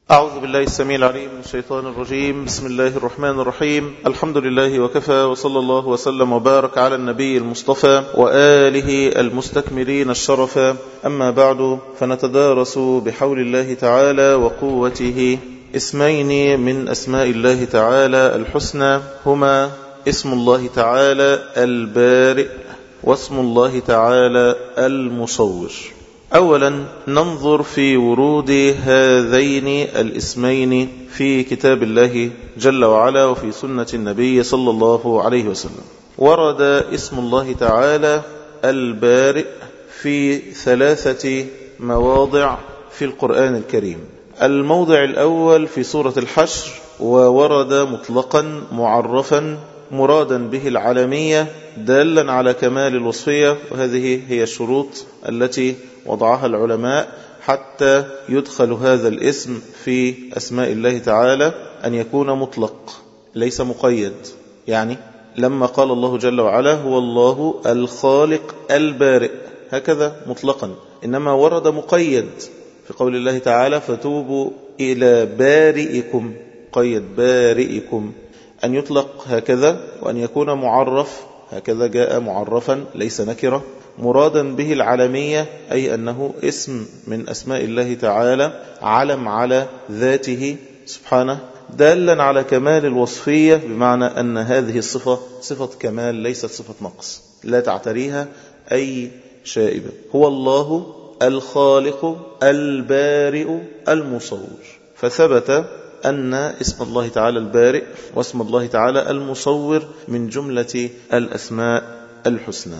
أعوذ بالله السميع العليم من الشيطان الرجيم بسم الله الرحمن الرحيم الحمد لله وكفى وصلى الله وسلم وبارك على النبي المصطفى وآله المستكملين الشرفا أما بعد فنتدارس بحول الله تعالى وقوته اسمين من أسماء الله تعالى الحسنى هما اسم الله تعالى البارئ واسم الله تعالى المصور أولا ننظر في ورود هذين الاسمين في كتاب الله جل وعلا وفي سنة النبي صلى الله عليه وسلم ورد اسم الله تعالى البارئ في ثلاثة مواضع في القرآن الكريم الموضع الأول في سورة الحشر وورد مطلقا معرفا مرادا به العالمية دالا على كمال الوصفية وهذه هي الشروط التي وضعها العلماء حتى يدخل هذا الاسم في أسماء الله تعالى أن يكون مطلق ليس مقيد يعني لما قال الله جل وعلا هو الله الخالق البارئ هكذا مطلقا إنما ورد مقيد في قول الله تعالى فتوبوا إلى بارئكم قيد بارئكم أن يطلق هكذا وأن يكون معرف هكذا جاء معرفا ليس نكرة مرادا به العالمية أي أنه اسم من أسماء الله تعالى علم على ذاته سبحانه دالا على كمال الوصفية بمعنى أن هذه الصفة صفة كمال ليست صفة نقص لا تعتريها أي شائبة هو الله الخالق البارئ المصور فثبت أن اسم الله تعالى البارئ واسم الله تعالى المصور من جملة الأسماء الحسنى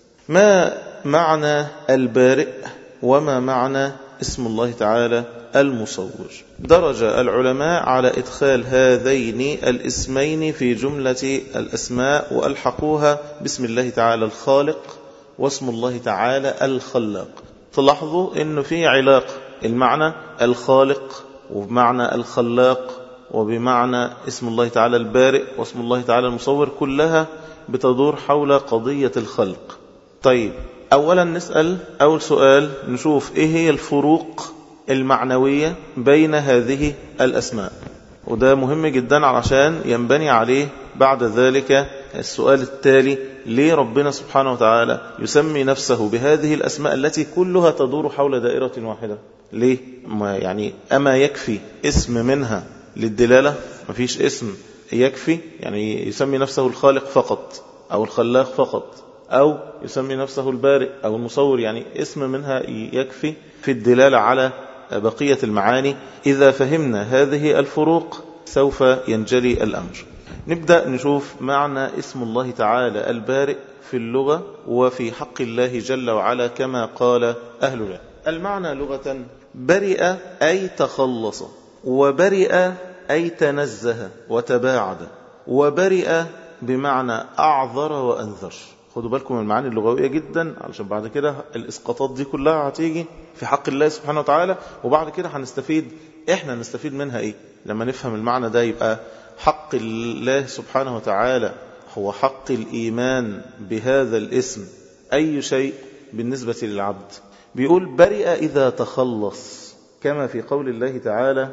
ما معنى البارئ وما معنى اسم الله تعالى المصور درج العلماء على إدخال هذين الاسمين في جملة الأسماء وألحقوها باسم الله تعالى الخالق واسم الله تعالى الخلاق تلاحظوا أنه في علاقة المعنى الخالق وبمعنى الخلاق وبمعنى اسم الله تعالى البارئ واسم الله تعالى المصور كلها بتدور حول قضية الخلق طيب أولا نسأل أول سؤال نشوف إيه هي الفروق المعنوية بين هذه الأسماء وده مهم جدا علشان ينبني عليه بعد ذلك السؤال التالي ليه ربنا سبحانه وتعالى يسمي نفسه بهذه الأسماء التي كلها تدور حول دائرة واحدة ليه ما يعني أما يكفي اسم منها للدلالة ما فيش اسم يكفي يعني يسمي نفسه الخالق فقط أو الخلاق فقط أو يسمي نفسه البارئ أو المصور يعني اسم منها يكفي في الدلالة على بقية المعاني إذا فهمنا هذه الفروق سوف ينجلي الأمر نبدأ نشوف معنى اسم الله تعالى البارئ في اللغة وفي حق الله جل وعلا كما قال أهل الله المعنى لغة برئ أي تخلص وبرئ أي تنزه وتباعد وبرئ بمعنى أعذر وأنذر خدوا بالكم من المعاني اللغوية جدا علشان بعد كده الإسقاطات دي كلها هتيجي في حق الله سبحانه وتعالى وبعد كده هنستفيد إحنا نستفيد منها إيه لما نفهم المعنى ده يبقى حق الله سبحانه وتعالى هو حق الإيمان بهذا الاسم أي شيء بالنسبة للعبد بيقول برئ إذا تخلص كما في قول الله تعالى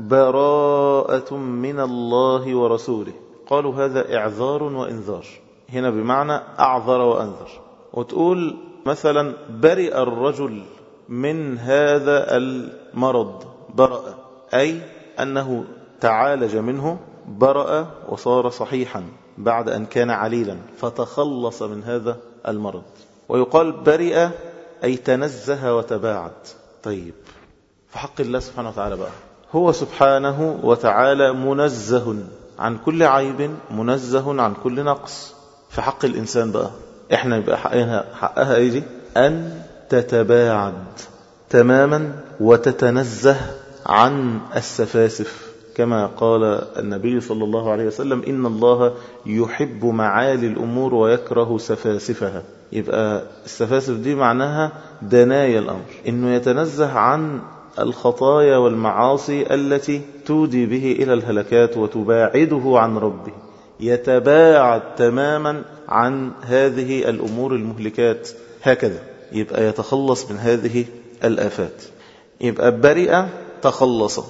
براءة من الله ورسوله قالوا هذا إعذار وإنذار هنا بمعنى أعذر وأنذر وتقول مثلا برئ الرجل من هذا المرض برأ أي أنه تعالج منه برأ وصار صحيحا بعد أن كان عليلا فتخلص من هذا المرض ويقال برئ أي تنزه وتباعد طيب في حق الله سبحانه وتعالى بقى هو سبحانه وتعالى منزه عن كل عيب منزه عن كل نقص في حق الإنسان بقى احنا يبقى حقها, حقها ايه دي أن تتباعد تماما وتتنزه عن السفاسف كما قال النبي صلى الله عليه وسلم إن الله يحب معالي الأمور ويكره سفاسفها يبقى السفاسف دي معناها دنايا الأمر إنه يتنزه عن الخطايا والمعاصي التي تودي به إلى الهلكات وتباعده عن ربه يتباعد تماما عن هذه الأمور المهلكات هكذا يبقى يتخلص من هذه الآفات يبقى برئ تخلص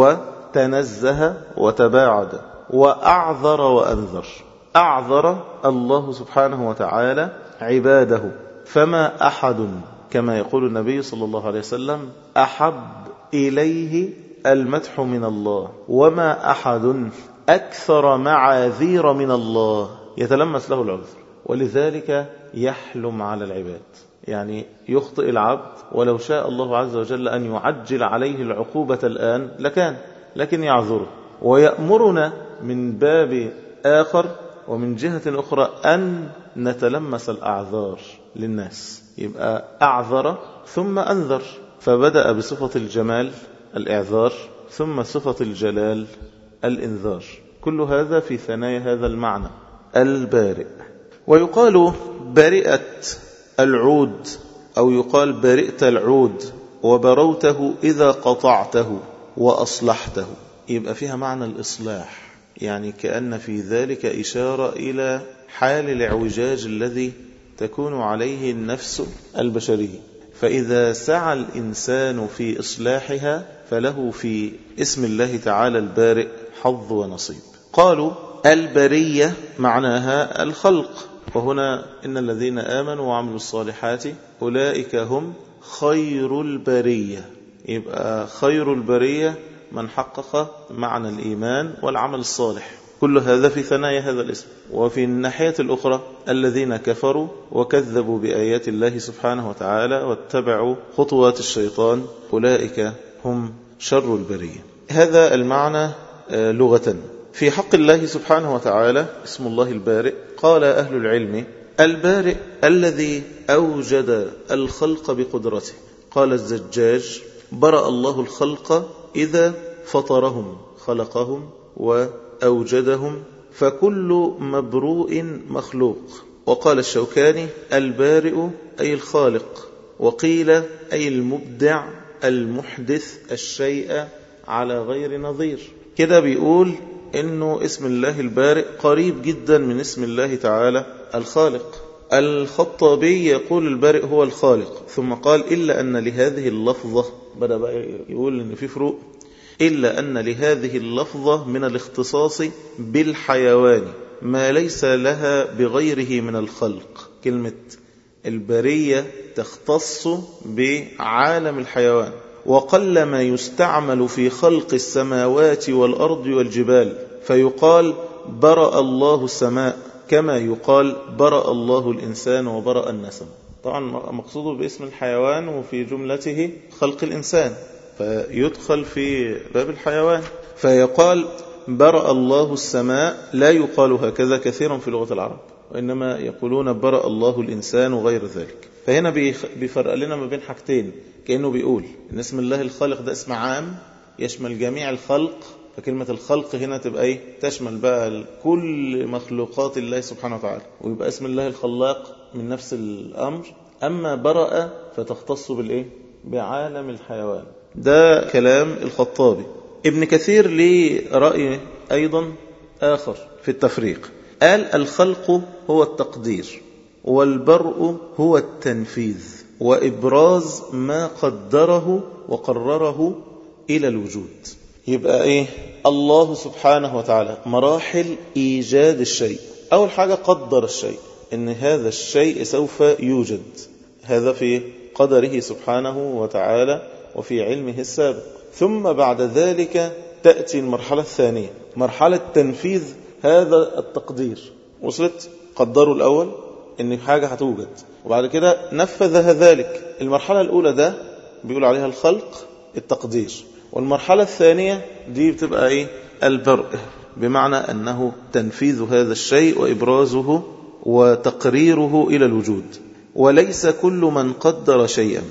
وتنزه وتباعد وأعذر وأنذر أعذر الله سبحانه وتعالى عباده فما أحد كما يقول النبي صلى الله عليه وسلم أحب إليه المدح من الله وما أحد أكثر معاذير من الله يتلمس له العذر ولذلك يحلم على العباد يعني يخطئ العبد ولو شاء الله عز وجل أن يعجل عليه العقوبة الآن لكان لكن يعذره ويأمرنا من باب آخر ومن جهة أخرى أن نتلمس الأعذار للناس يبقى أعذر ثم أنذر فبدأ بصفة الجمال الإعذار ثم صفة الجلال الإنذار كل هذا في ثنايا هذا المعنى البارئ ويقال برئت العود أو يقال برئت العود وبروته إذا قطعته وأصلحته يبقى فيها معنى الإصلاح يعني كأن في ذلك إشارة إلى حال الاعوجاج الذي تكون عليه النفس البشرية فإذا سعى الإنسان في إصلاحها فله في اسم الله تعالى البارئ حظ ونصيب قالوا البرية معناها الخلق وهنا إن الذين آمنوا وعملوا الصالحات أولئك هم خير البرية يبقى خير البرية من حقق معنى الإيمان والعمل الصالح كل هذا في ثنايا هذا الاسم وفي الناحية الأخرى الذين كفروا وكذبوا بآيات الله سبحانه وتعالى واتبعوا خطوات الشيطان أولئك هم شر البرية هذا المعنى لغة في حق الله سبحانه وتعالى اسم الله البارئ قال أهل العلم البارئ الذي أوجد الخلق بقدرته قال الزجاج برأ الله الخلق إذا فطرهم خلقهم وأوجدهم فكل مبروء مخلوق وقال الشوكاني البارئ أي الخالق وقيل أي المبدع المحدث الشيء على غير نظير كده بيقول انه اسم الله البارئ قريب جدا من اسم الله تعالى الخالق الخطابي يقول البارئ هو الخالق ثم قال إلا أن لهذه اللفظة بدأ بقى يقول إن في فروق إلا أن لهذه اللفظة من الاختصاص بالحيوان ما ليس لها بغيره من الخلق كلمة البرية تختص بعالم الحيوان وقل ما يستعمل في خلق السماوات والأرض والجبال فيقال برأ الله السماء كما يقال برأ الله الإنسان وبرأ النسم طبعا مقصوده باسم الحيوان وفي جملته خلق الإنسان فيدخل في باب الحيوان فيقال برأ الله السماء لا يقال هكذا كثيرا في لغة العرب وإنما يقولون برأ الله الإنسان وغير ذلك فهنا بيفرق لنا ما بين حاجتين كأنه بيقول إن اسم الله الخالق ده اسم عام يشمل جميع الخلق فكلمة الخلق هنا تبقى ايه تشمل بقى كل مخلوقات الله سبحانه وتعالى ويبقى اسم الله الخلاق من نفس الأمر أما برأ فتختص بالإيه بعالم الحيوان ده كلام الخطابي ابن كثير ليه رأي أيضا آخر في التفريق قال الخلق هو التقدير والبرء هو التنفيذ وإبراز ما قدره وقرره إلى الوجود يبقى إيه الله سبحانه وتعالى مراحل إيجاد الشيء أول حاجة قدر الشيء إن هذا الشيء سوف يوجد هذا في قدره سبحانه وتعالى وفي علمه السابق ثم بعد ذلك تأتي المرحلة الثانية مرحلة تنفيذ هذا التقدير وصلت قدروا الأول إن حاجة هتوجد وبعد كده نفذها ذلك المرحلة الأولى ده بيقول عليها الخلق التقدير والمرحلة الثانية دي بتبقى إيه البرء بمعنى أنه تنفيذ هذا الشيء وإبرازه وتقريره إلى الوجود وليس كل من قدر شيئا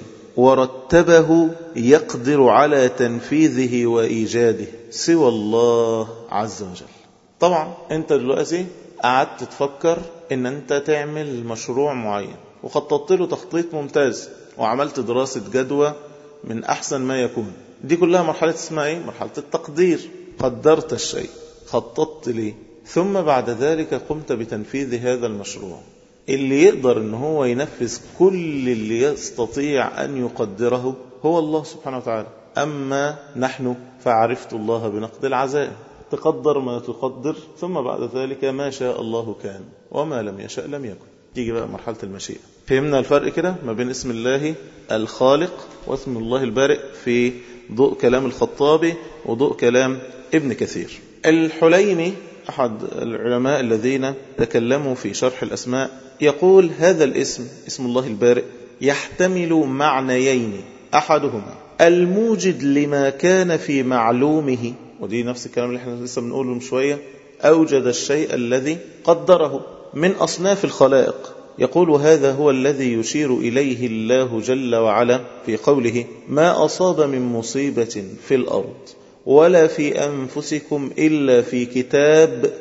ورتبه يقدر على تنفيذه وإيجاده سوى الله عز وجل طبعا انت دلوقتي قعدت تفكر ان انت تعمل مشروع معين وخططت له تخطيط ممتاز وعملت دراسة جدوى من أحسن ما يكون دي كلها مرحلة اسمها ايه مرحلة التقدير قدرت الشيء خططت ليه ثم بعد ذلك قمت بتنفيذ هذا المشروع اللي يقدر ان هو ينفذ كل اللي يستطيع ان يقدره هو الله سبحانه وتعالى أما نحن فعرفت الله بنقد العزائم تقدر ما تقدر ثم بعد ذلك ما شاء الله كان وما لم يشاء لم يكن تيجي بقى مرحلة المشيئة فهمنا الفرق كده ما بين اسم الله الخالق واسم الله البارئ في ضوء كلام الخطابي وضوء كلام ابن كثير الحليمي أحد العلماء الذين تكلموا في شرح الأسماء يقول هذا الاسم اسم الله البارئ يحتمل معنيين أحدهما الموجد لما كان في معلومه ودي نفس الكلام اللي احنا لسه بنقوله من شوية أوجد الشيء الذي قدره من أصناف الخلائق يقول هذا هو الذي يشير إليه الله جل وعلا في قوله ما أصاب من مصيبة في الأرض ولا في أنفسكم إلا في كتاب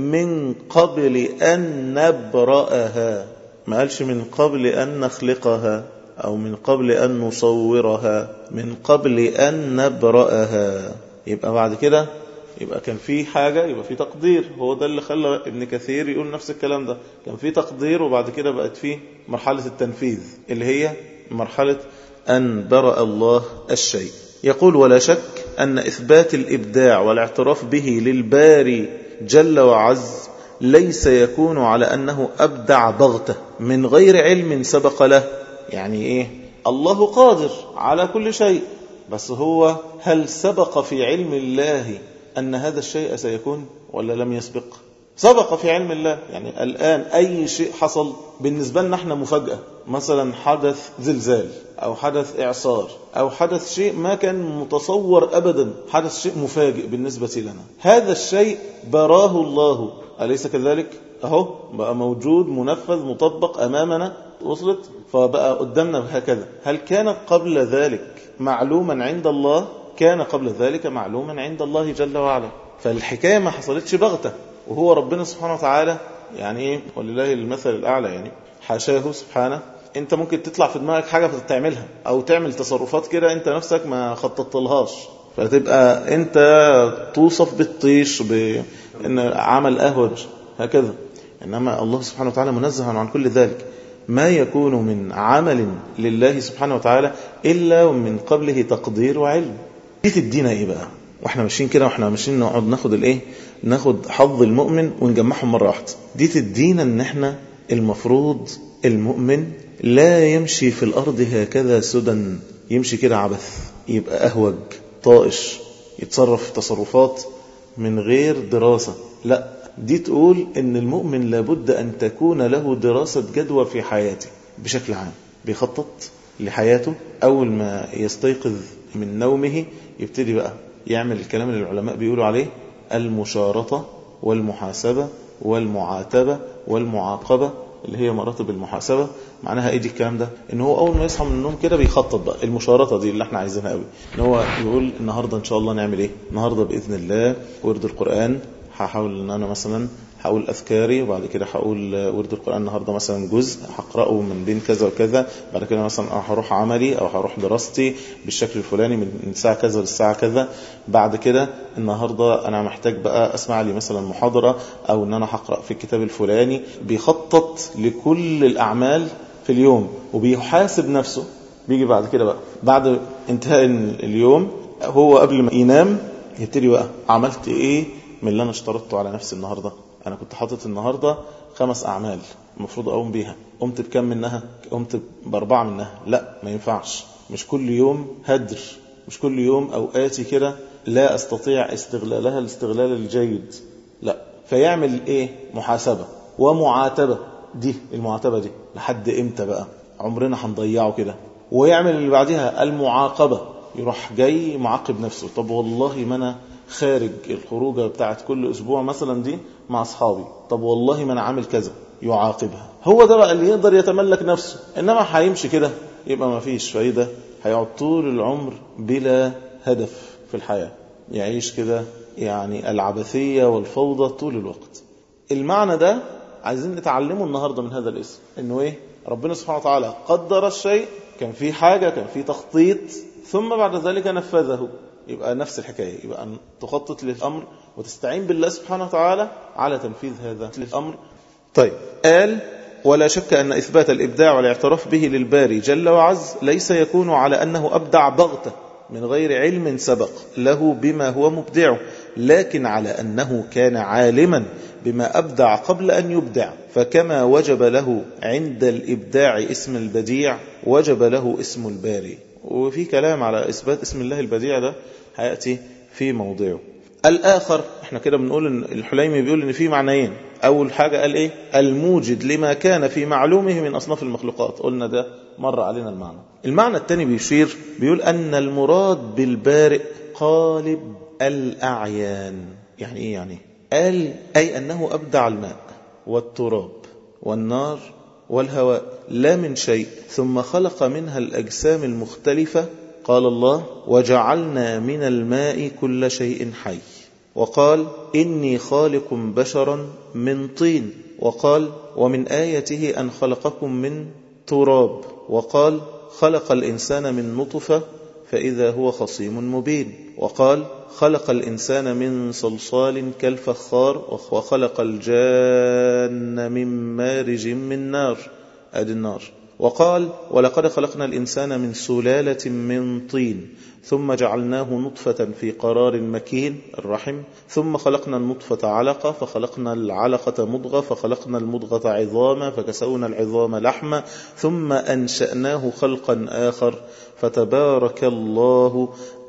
من قبل أن نبرأها ما قالش من قبل أن نخلقها أو من قبل أن نصورها من قبل أن نبرأها يبقى بعد كده يبقى كان في حاجة يبقى في تقدير هو ده اللي خلى ابن كثير يقول نفس الكلام ده كان في تقدير وبعد كده بقت في مرحلة التنفيذ اللي هي مرحلة أن برأ الله الشيء يقول ولا شك أن إثبات الإبداع والاعتراف به للباري جل وعز ليس يكون على أنه أبدع بغته من غير علم سبق له يعني إيه الله قادر على كل شيء بس هو هل سبق في علم الله أن هذا الشيء سيكون ولا لم يسبق سبق في علم الله يعني الآن أي شيء حصل بالنسبة لنا احنا مفاجأة مثلا حدث زلزال أو حدث إعصار أو حدث شيء ما كان متصور أبدا حدث شيء مفاجئ بالنسبة لنا هذا الشيء براه الله أليس كذلك أهو بقى موجود منفذ مطبق أمامنا وصلت فبقى قدامنا هكذا هل كان قبل ذلك معلوما عند الله كان قبل ذلك معلوما عند الله جل وعلا فالحكاية ما حصلتش بغتة وهو ربنا سبحانه وتعالى يعني ايه ولله المثل الأعلى يعني حاشاه سبحانه انت ممكن تطلع في دماغك حاجة فتعملها او تعمل تصرفات كده انت نفسك ما خططت لهاش فتبقى انت توصف بالطيش بان عمل اهوج هكذا انما الله سبحانه وتعالى منزه عن كل ذلك ما يكون من عمل لله سبحانه وتعالى إلا ومن قبله تقدير وعلم دي تدينا إيه بقى واحنا ماشيين كده واحنا ماشيين نقعد ناخد الايه ناخد حظ المؤمن ونجمعهم مرة واحدة دي تدينا ان احنا المفروض المؤمن لا يمشي في الأرض هكذا سدى يمشي كده عبث يبقى أهوج طائش يتصرف تصرفات من غير دراسة لا دي تقول ان المؤمن لابد ان تكون له دراسة جدوى في حياته بشكل عام بيخطط لحياته اول ما يستيقظ من نومه يبتدي بقى يعمل الكلام اللي العلماء بيقولوا عليه المشارطة والمحاسبة والمعاتبة والمعاقبة اللي هي مراتب المحاسبة معناها ايه دي الكلام ده ان هو اول ما يصحى من النوم كده بيخطط بقى المشارطة دي اللي احنا عايزينها قوي ان هو يقول النهاردة ان شاء الله نعمل ايه النهاردة باذن الله ورد القرآن هحاول ان انا مثلا هقول اذكاري وبعد كده هقول ورد القران النهارده مثلا جزء هقراه من بين كذا وكذا بعد كده مثلا هروح عملي او هروح دراستي بالشكل الفلاني من الساعه كذا للساعه كذا بعد كده النهارده انا محتاج بقى اسمع لي مثلا محاضره او ان انا هقرا في الكتاب الفلاني بيخطط لكل الاعمال في اليوم وبيحاسب نفسه بيجي بعد كده بقى بعد انتهاء اليوم هو قبل ما ينام يبتدي بقى عملت ايه من اللي انا اشترطته على نفسي النهارده انا كنت حاطط النهارده خمس اعمال المفروض اقوم بيها قمت بكم منها قمت باربعه منها لا ما ينفعش مش كل يوم هدر مش كل يوم اوقاتي كده لا استطيع استغلالها الاستغلال الجيد لا فيعمل ايه محاسبه ومعاتبه دي المعاتبه دي لحد امتى بقى عمرنا هنضيعه كده ويعمل اللي بعدها المعاقبه يروح جاي معاقب نفسه طب والله ما انا خارج الخروجة بتاعت كل أسبوع مثلا دي مع أصحابي طب والله ما أنا عامل كذا يعاقبها هو ده بقى اللي يقدر يتملك نفسه إنما هيمشي كده يبقى ما فيش فايدة هيقعد طول العمر بلا هدف في الحياة يعيش كده يعني العبثية والفوضى طول الوقت المعنى ده عايزين نتعلمه النهاردة من هذا الاسم إنه إيه ربنا سبحانه وتعالى قدر الشيء كان في حاجة كان في تخطيط ثم بعد ذلك نفذه يبقى نفس الحكاية يبقى أن تخطط للأمر وتستعين بالله سبحانه وتعالى على تنفيذ هذا الأمر طيب قال ولا شك أن إثبات الإبداع والاعتراف به للباري جل وعز ليس يكون على أنه أبدع بغتة من غير علم سبق له بما هو مبدعه لكن على أنه كان عالما بما أبدع قبل أن يبدع فكما وجب له عند الإبداع اسم البديع وجب له اسم الباري وفي كلام على إثبات اسم الله البديع ده هيأتي في موضعه الآخر احنا كده بنقول ان الحليمي بيقول ان في معنيين أول حاجة قال إيه الموجد لما كان في معلومه من أصناف المخلوقات قلنا ده مر علينا المعنى المعنى الثاني بيشير بيقول أن المراد بالبارئ قالب الأعيان يعني إيه يعني قال أي أنه أبدع الماء والتراب والنار والهواء لا من شيء ثم خلق منها الأجسام المختلفة قال الله وجعلنا من الماء كل شيء حي وقال إني خالق بشرا من طين وقال ومن آيته أن خلقكم من تراب وقال خلق الإنسان من نطفة فإذا هو خصيم مبين وقال خلق الإنسان من صلصال كالفخار وخلق الجان من مارج من نار أدي النار وقال ولقد خلقنا الإنسان من سلالة من طين ثم جعلناه نطفة في قرار مكين الرحم ثم خلقنا النطفة علقة فخلقنا العلقة مضغة فخلقنا المضغة عظاما فكسونا العظام لحما ثم أنشأناه خلقا آخر فتبارك الله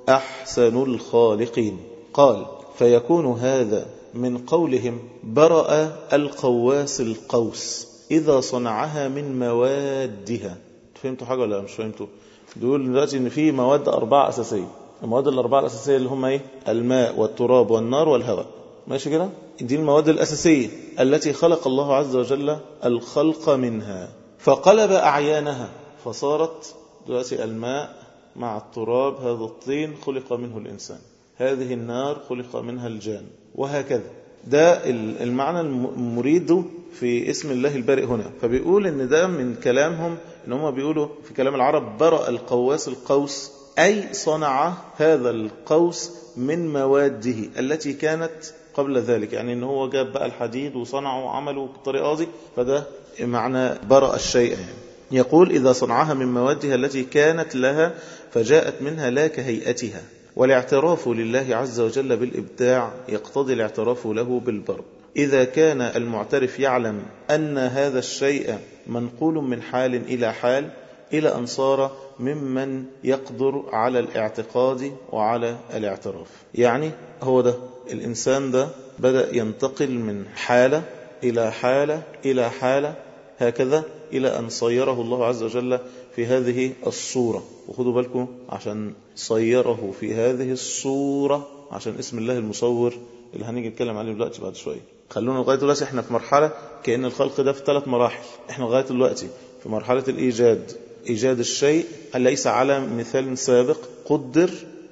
أحسن الخالقين قال فيكون هذا من قولهم برأ القواس القوس إذا صنعها من موادها فهمتوا حاجة ولا مش فهمتوا بيقول دلوقتي ان في مواد أربعة أساسية المواد الأربعة الأساسية اللي هم ايه الماء والتراب والنار والهواء ماشي كده دي المواد الأساسية التي خلق الله عز وجل الخلق منها فقلب أعيانها فصارت دلوقتي الماء مع التراب هذا الطين خلق منه الإنسان هذه النار خلق منها الجان وهكذا ده المعنى المريد في اسم الله البارئ هنا فبيقول ان ده من كلامهم ان هم بيقولوا في كلام العرب برأ القواس القوس أي صنع هذا القوس من مواده التي كانت قبل ذلك يعني ان هو جاب بقى الحديد وصنعه وعمله بالطريقة دي فده معنى برأ الشيء يعني يقول إذا صنعها من موادها التي كانت لها فجاءت منها لا كهيئتها والاعتراف لله عز وجل بالإبداع يقتضي الاعتراف له بالبرء إذا كان المعترف يعلم أن هذا الشيء منقول من حال إلى حال إلى أن صار ممن يقدر على الاعتقاد وعلى الاعتراف يعني هو ده الإنسان ده بدأ ينتقل من حالة إلى حالة إلى حالة هكذا إلى أن صيره الله عز وجل في هذه الصورة وخذوا بالكم عشان صيره في هذه الصورة عشان اسم الله المصور اللي هنيجي نتكلم عليه دلوقتي بعد شوية خلونا لغاية دلوقتي احنا في مرحلة كأن الخلق ده في ثلاث مراحل احنا لغاية دلوقتي في مرحلة الإيجاد إيجاد الشيء ليس على مثال سابق قدر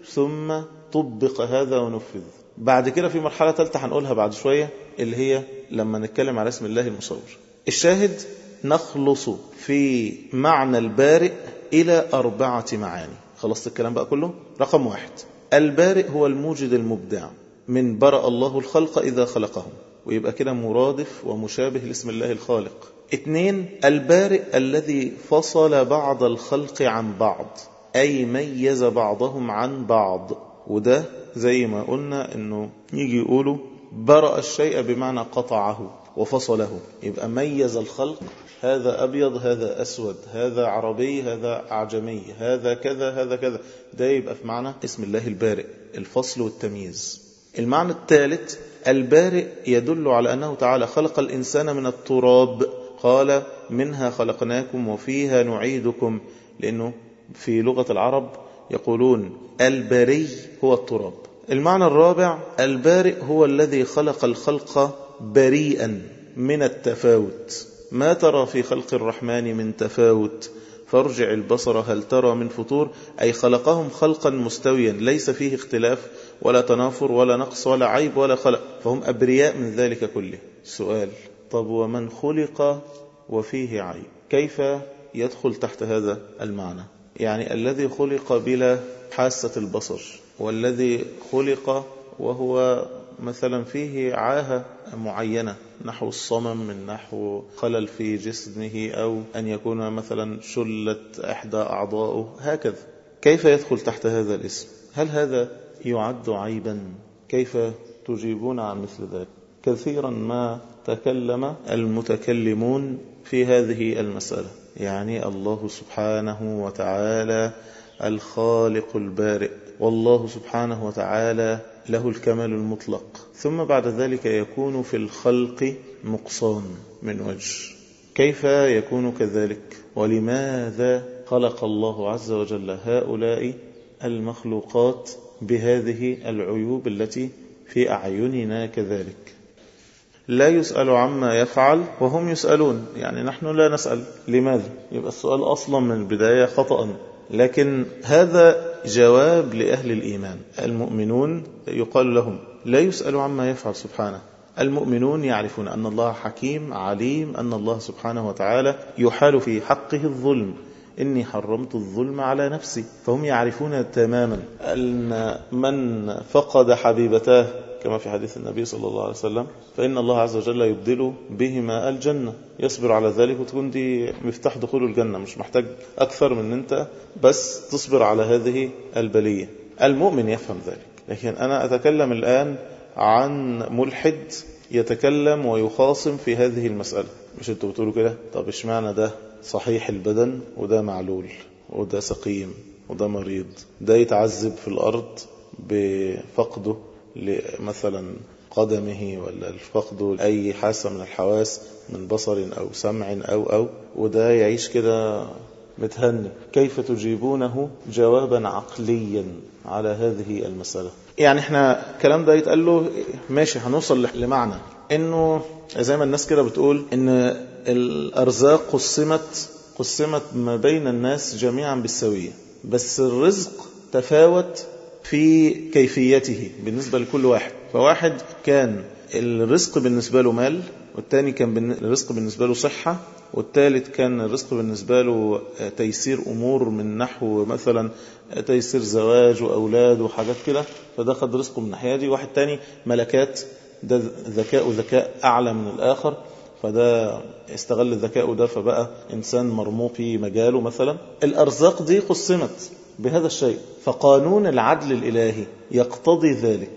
ثم طبق هذا ونفذ بعد كده في مرحلة ثالثة هنقولها بعد شوية اللي هي لما نتكلم على اسم الله المصور الشاهد نخلص في معنى البارئ إلى أربعة معاني خلصت الكلام بقى كله رقم واحد البارئ هو الموجد المبدع من برأ الله الخلق إذا خلقهم ويبقى كده مرادف ومشابه لاسم الله الخالق اثنين البارئ الذي فصل بعض الخلق عن بعض أي ميز بعضهم عن بعض وده زي ما قلنا انه يجي يقولوا برأ الشيء بمعنى قطعه وفصله يبقى ميز الخلق هذا أبيض هذا أسود هذا عربي هذا أعجمي هذا كذا هذا كذا ده يبقى في معنى اسم الله البارئ الفصل والتمييز المعنى الثالث البارئ يدل على أنه تعالى خلق الإنسان من التراب قال منها خلقناكم وفيها نعيدكم لأنه في لغة العرب يقولون البري هو التراب المعنى الرابع البارئ هو الذي خلق الخلق بريئا من التفاوت ما ترى في خلق الرحمن من تفاوت فارجع البصر هل ترى من فطور أي خلقهم خلقا مستويا ليس فيه اختلاف ولا تنافر ولا نقص ولا عيب ولا خلق فهم أبرياء من ذلك كله سؤال طب ومن خلق وفيه عيب كيف يدخل تحت هذا المعنى يعني الذي خلق بلا حاسة البصر والذي خلق وهو مثلا فيه عاهة معينة نحو الصمم من نحو خلل في جسمه أو أن يكون مثلا شلت إحدى أعضائه هكذا كيف يدخل تحت هذا الاسم هل هذا يعد عيبا كيف تجيبون عن مثل ذلك كثيرا ما تكلم المتكلمون في هذه المسألة يعني الله سبحانه وتعالى الخالق البارئ والله سبحانه وتعالى له الكمال المطلق ثم بعد ذلك يكون في الخلق نقصان من وجه كيف يكون كذلك ولماذا خلق الله عز وجل هؤلاء المخلوقات بهذه العيوب التي في أعيننا كذلك لا يسأل عما يفعل وهم يسألون يعني نحن لا نسأل لماذا يبقى السؤال أصلا من البداية خطأ لكن هذا جواب لأهل الإيمان المؤمنون يقال لهم لا يسأل عما يفعل سبحانه المؤمنون يعرفون أن الله حكيم عليم أن الله سبحانه وتعالى يحال في حقه الظلم إني حرمت الظلم على نفسي فهم يعرفون تماما أن من فقد حبيبتاه كما في حديث النبي صلى الله عليه وسلم فإن الله عز وجل يبدل بهما الجنة يصبر على ذلك وتكون دي مفتاح دخول الجنة مش محتاج أكثر من أنت بس تصبر على هذه البلية المؤمن يفهم ذلك لكن أنا أتكلم الآن عن ملحد يتكلم ويخاصم في هذه المسألة مش انتوا بتقولوا كده طب اشمعنى ده صحيح البدن وده معلول وده سقيم وده مريض ده يتعذب في الأرض بفقده مثلا قدمه ولا فقده أي حاسة من الحواس من بصر أو سمع أو أو وده يعيش كده متهني كيف تجيبونه جوابا عقليا على هذه المسألة يعني احنا الكلام ده يتقال له ماشي هنوصل لمعنى انه زي ما الناس كده بتقول ان الارزاق قسمت قسمت ما بين الناس جميعا بالسوية بس الرزق تفاوت في كيفيته بالنسبة لكل واحد فواحد كان الرزق بالنسبة له مال والتاني كان الرزق بالنسبة له صحة والثالث كان الرزق بالنسبة له تيسير أمور من نحو مثلا تيسير زواج وأولاد وحاجات كده فده خد رزقه من الناحية دي واحد تاني ملكات ده ذكاء ذكاء أعلى من الآخر فده استغل الذكاء ده فبقى إنسان مرموق في مجاله مثلا الأرزاق دي قسمت بهذا الشيء فقانون العدل الإلهي يقتضي ذلك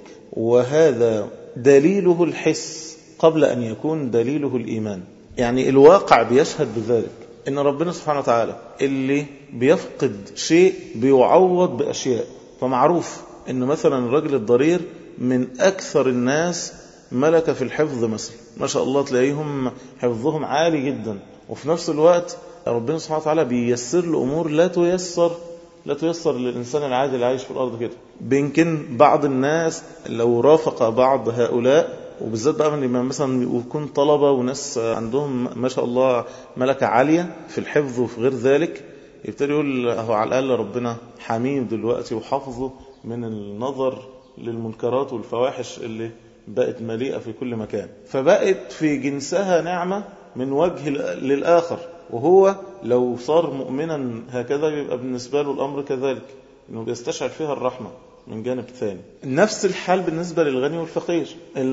وهذا دليله الحس قبل أن يكون دليله الإيمان يعني الواقع بيشهد بذلك إن ربنا سبحانه وتعالى اللي بيفقد شيء بيعوض بأشياء فمعروف إن مثلا الرجل الضرير من أكثر الناس ملكة في الحفظ مثلا ما شاء الله تلاقيهم حفظهم عالي جدا وفي نفس الوقت ربنا سبحانه وتعالى بيسر له أمور لا تيسر لا تيسر للإنسان العادي اللي عايش في الأرض كده بيمكن بعض الناس لو رافق بعض هؤلاء وبالذات بقى لما مثلا يكون طلبة وناس عندهم ما شاء الله ملكة عالية في الحفظ وفي غير ذلك يبتدي يقول هو على الأقل ربنا حميم دلوقتي وحافظه من النظر للمنكرات والفواحش اللي بقت مليئة في كل مكان فبقت في جنسها نعمة من وجه للآخر وهو لو صار مؤمنا هكذا يبقى بالنسبة له الأمر كذلك إنه بيستشعر فيها الرحمة من جانب ثاني نفس الحال بالنسبة للغني والفقير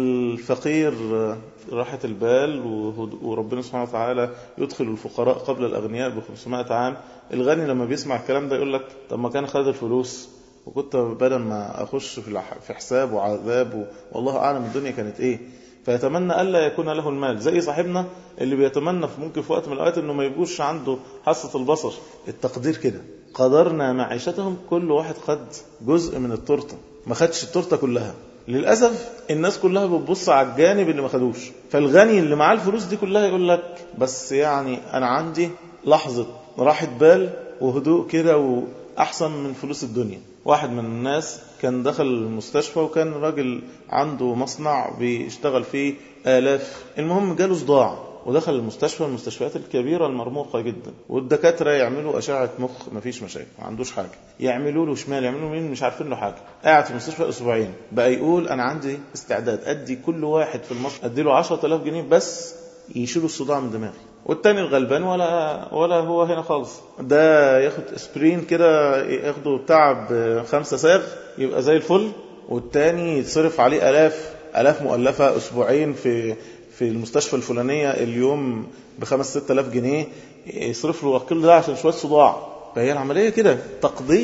الفقير راحة البال وربنا سبحانه وتعالى يدخل الفقراء قبل الأغنياء ب 500 عام الغني لما بيسمع الكلام ده يقول لك طب ما كان خد الفلوس وكنت بدل ما أخش في حساب وعذاب والله أعلم الدنيا كانت إيه فيتمنى ألا يكون له المال زي صاحبنا اللي بيتمنى في ممكن في وقت من الأوقات أنه ما يبقوش عنده حاسة البصر التقدير كده قدرنا معيشتهم كل واحد خد جزء من التورته ما خدش التورته كلها للأسف الناس كلها بتبص على الجانب اللي ما خدوش فالغني اللي معاه الفلوس دي كلها يقول لك بس يعني أنا عندي لحظة راحة بال وهدوء كده وأحسن من فلوس الدنيا واحد من الناس كان دخل المستشفى وكان راجل عنده مصنع بيشتغل فيه آلاف المهم جاله صداع ودخل المستشفى المستشفيات الكبيرة المرموقة جدا والدكاترة يعملوا أشعة مخ مفيش مشاكل ما عندوش حاجة يعملوا له شمال يعملوا له يمين مش عارفين له حاجة قاعد في المستشفى أسبوعين بقى يقول أنا عندي استعداد أدي كل واحد في المصنع أدي له 10000 جنيه بس يشيلوا الصداع من دماغي والتاني الغلبان ولا ولا هو هنا خالص ده ياخد اسبرين كده ياخده تعب خمسة ساغ يبقى زي الفل والتاني يتصرف عليه آلاف آلاف مؤلفة أسبوعين في في المستشفى الفلانية اليوم بخمس ست آلاف جنيه يصرف له كل ده عشان شوية صداع فهي العملية كده تقدير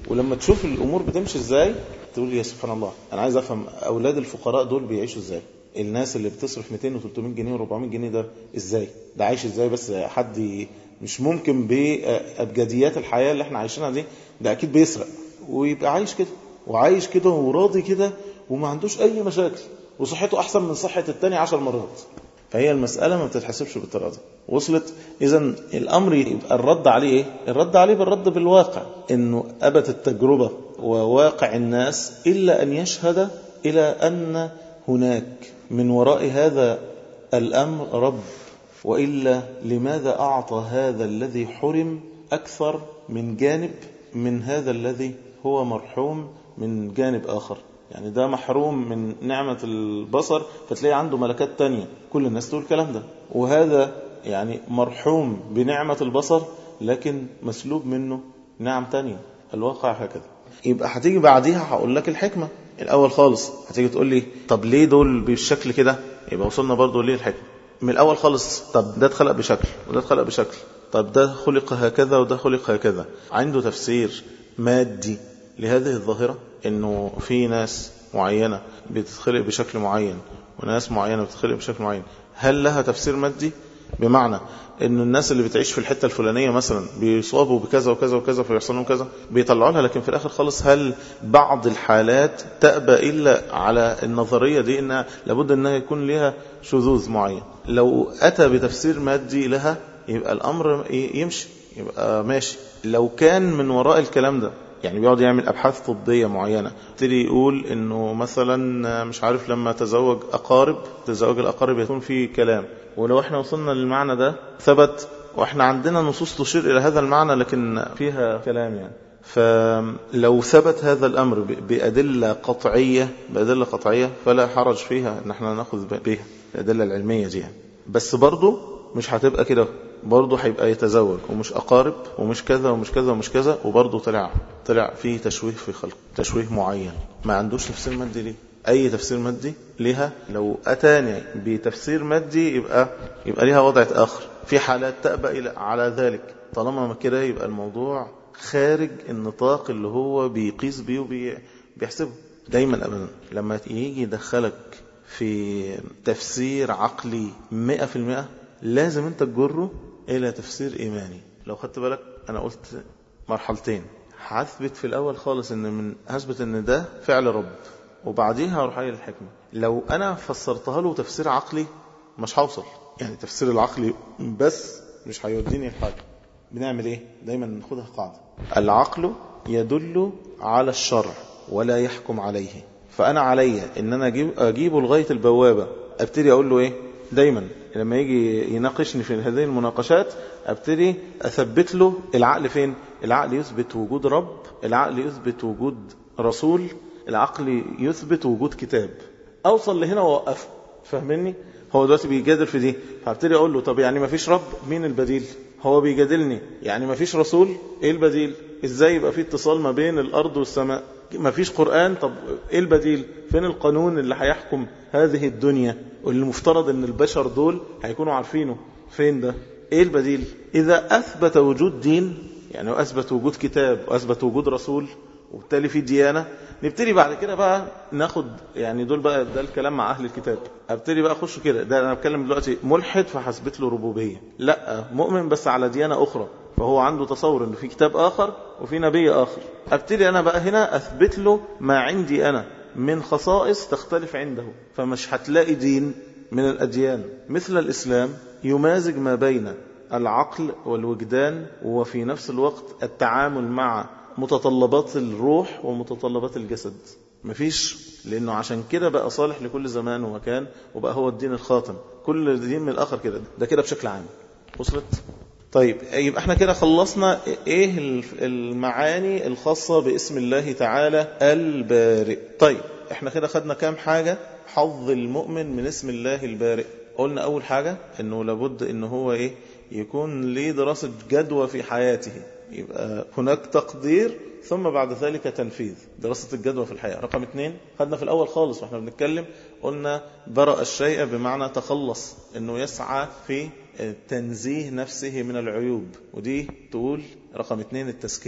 ولما تشوف الامور بتمشي ازاي تقول يا سبحان الله انا عايز افهم اولاد الفقراء دول بيعيشوا ازاي الناس اللي بتصرف 200 و300 جنيه و400 جنيه ده ازاي ده عايش ازاي بس حد مش ممكن بابجديات الحياه اللي احنا عايشينها دي ده اكيد بيسرق ويبقى عايش كده وعايش كده وراضي كده وما عندوش اي مشاكل وصحته احسن من صحه التاني عشر مرات فهي المسألة ما بتتحسبش بالطريقة دي وصلت إذا الأمر يبقى الرد عليه إيه؟ الرد عليه بالرد بالواقع إنه أبت التجربة وواقع الناس إلا أن يشهد إلى أن هناك من وراء هذا الأمر رب وإلا لماذا أعطى هذا الذي حرم أكثر من جانب من هذا الذي هو مرحوم من جانب آخر يعني ده محروم من نعمة البصر فتلاقي عنده ملكات تانية كل الناس تقول الكلام ده وهذا يعني مرحوم بنعمة البصر لكن مسلوب منه نعم تانية الواقع هكذا يبقى هتيجي بعديها هقول لك الحكمة الأول خالص هتيجي تقول لي طب ليه دول بالشكل كده يبقى وصلنا برضو ليه الحكمة من الأول خالص طب ده اتخلق بشكل وده اتخلق بشكل طب ده خلق هكذا وده خلق هكذا عنده تفسير مادي لهذه الظاهرة انه في ناس معينة بتتخلق بشكل معين وناس معينة بتتخلق بشكل معين هل لها تفسير مادي بمعنى ان الناس اللي بتعيش في الحتة الفلانية مثلا بيصابوا بكذا وكذا وكذا فيحصل لهم كذا بيطلعوا لها لكن في الاخر خالص هل بعض الحالات تأبى الا على النظرية دي انها لابد انها يكون لها شذوذ معين لو اتى بتفسير مادي لها يبقى الامر يمشي يبقى ماشي لو كان من وراء الكلام ده يعني بيقعد يعمل أبحاث طبية معينة يبتدي يقول إنه مثلا مش عارف لما تزوج أقارب تزوج الأقارب يكون في كلام ولو احنا وصلنا للمعنى ده ثبت واحنا عندنا نصوص تشير إلى هذا المعنى لكن فيها كلام يعني فلو ثبت هذا الأمر بأدلة قطعية بأدلة قطعية فلا حرج فيها ان احنا ناخذ بها الأدلة العلمية دي يعني. بس برضو مش هتبقى كده برضه هيبقى يتزوج ومش أقارب ومش كذا ومش كذا ومش كذا وبرضه طلع طلع فيه تشويه في خلق تشويه معين ما عندوش تفسير مادي ليه أي تفسير مادي لها لو أتاني بتفسير مادي يبقى يبقى ليها وضع آخر في حالات تأبى إلى على ذلك طالما ما كده يبقى الموضوع خارج النطاق اللي هو بيقيس بيه وبيحسبه دايما أبدا لما يجي يدخلك في تفسير عقلي مئة في المئة لازم انت تجره الى تفسير ايماني لو خدت بالك انا قلت مرحلتين هثبت في الاول خالص ان من هثبت ان ده فعل رب وبعديها هروح قايل الحكمه لو انا فسرتها له تفسير عقلي مش هوصل يعني تفسير العقلي بس مش هيوديني لحاجه بنعمل ايه دايما ناخدها قاعده العقل يدل على الشرع ولا يحكم عليه فانا عليا ان انا اجيب اجيبه لغايه البوابه ابتدي اقول له ايه دايما لما يجي يناقشني في هذه المناقشات ابتدي اثبت له العقل فين العقل يثبت وجود رب العقل يثبت وجود رسول العقل يثبت وجود كتاب اوصل لهنا واوقفه فاهمني هو دلوقتي بيجادل في دي فابتدي اقول له طب يعني ما فيش رب مين البديل هو بيجادلني يعني ما فيش رسول ايه البديل ازاي يبقى في اتصال ما بين الارض والسماء ما فيش قرآن طب ايه البديل فين القانون اللي هيحكم هذه الدنيا واللي المفترض ان البشر دول هيكونوا عارفينه فين ده ايه البديل اذا اثبت وجود دين يعني اثبت وجود كتاب واثبت وجود رسول وبالتالي في ديانة نبتدي بعد كده بقى ناخد يعني دول بقى ده الكلام مع أهل الكتاب ابتدي بقى أخش كده ده أنا بتكلم دلوقتي ملحد فحسبت له ربوبية لا مؤمن بس على ديانة أخرى فهو عنده تصور ان في كتاب آخر وفي نبي آخر ابتدي أنا بقى هنا أثبت له ما عندي أنا من خصائص تختلف عنده فمش هتلاقي دين من الأديان مثل الإسلام يمازج ما بين العقل والوجدان وفي نفس الوقت التعامل مع متطلبات الروح ومتطلبات الجسد مفيش لأنه عشان كده بقى صالح لكل زمان ومكان وبقى هو الدين الخاتم كل دين من الآخر كده ده كده بشكل عام وصلت؟ طيب يبقى احنا كده خلصنا ايه المعاني الخاصة باسم الله تعالى البارئ طيب احنا كده خدنا كام حاجة حظ المؤمن من اسم الله البارئ قلنا اول حاجة انه لابد انه هو ايه يكون ليه دراسة جدوى في حياته يبقى هناك تقدير ثم بعد ذلك تنفيذ دراسة الجدوى في الحياة رقم اثنين خدنا في الأول خالص واحنا بنتكلم قلنا برأ الشيء بمعنى تخلص انه يسعى في تنزيه نفسه من العيوب ودي تقول رقم اثنين التزكية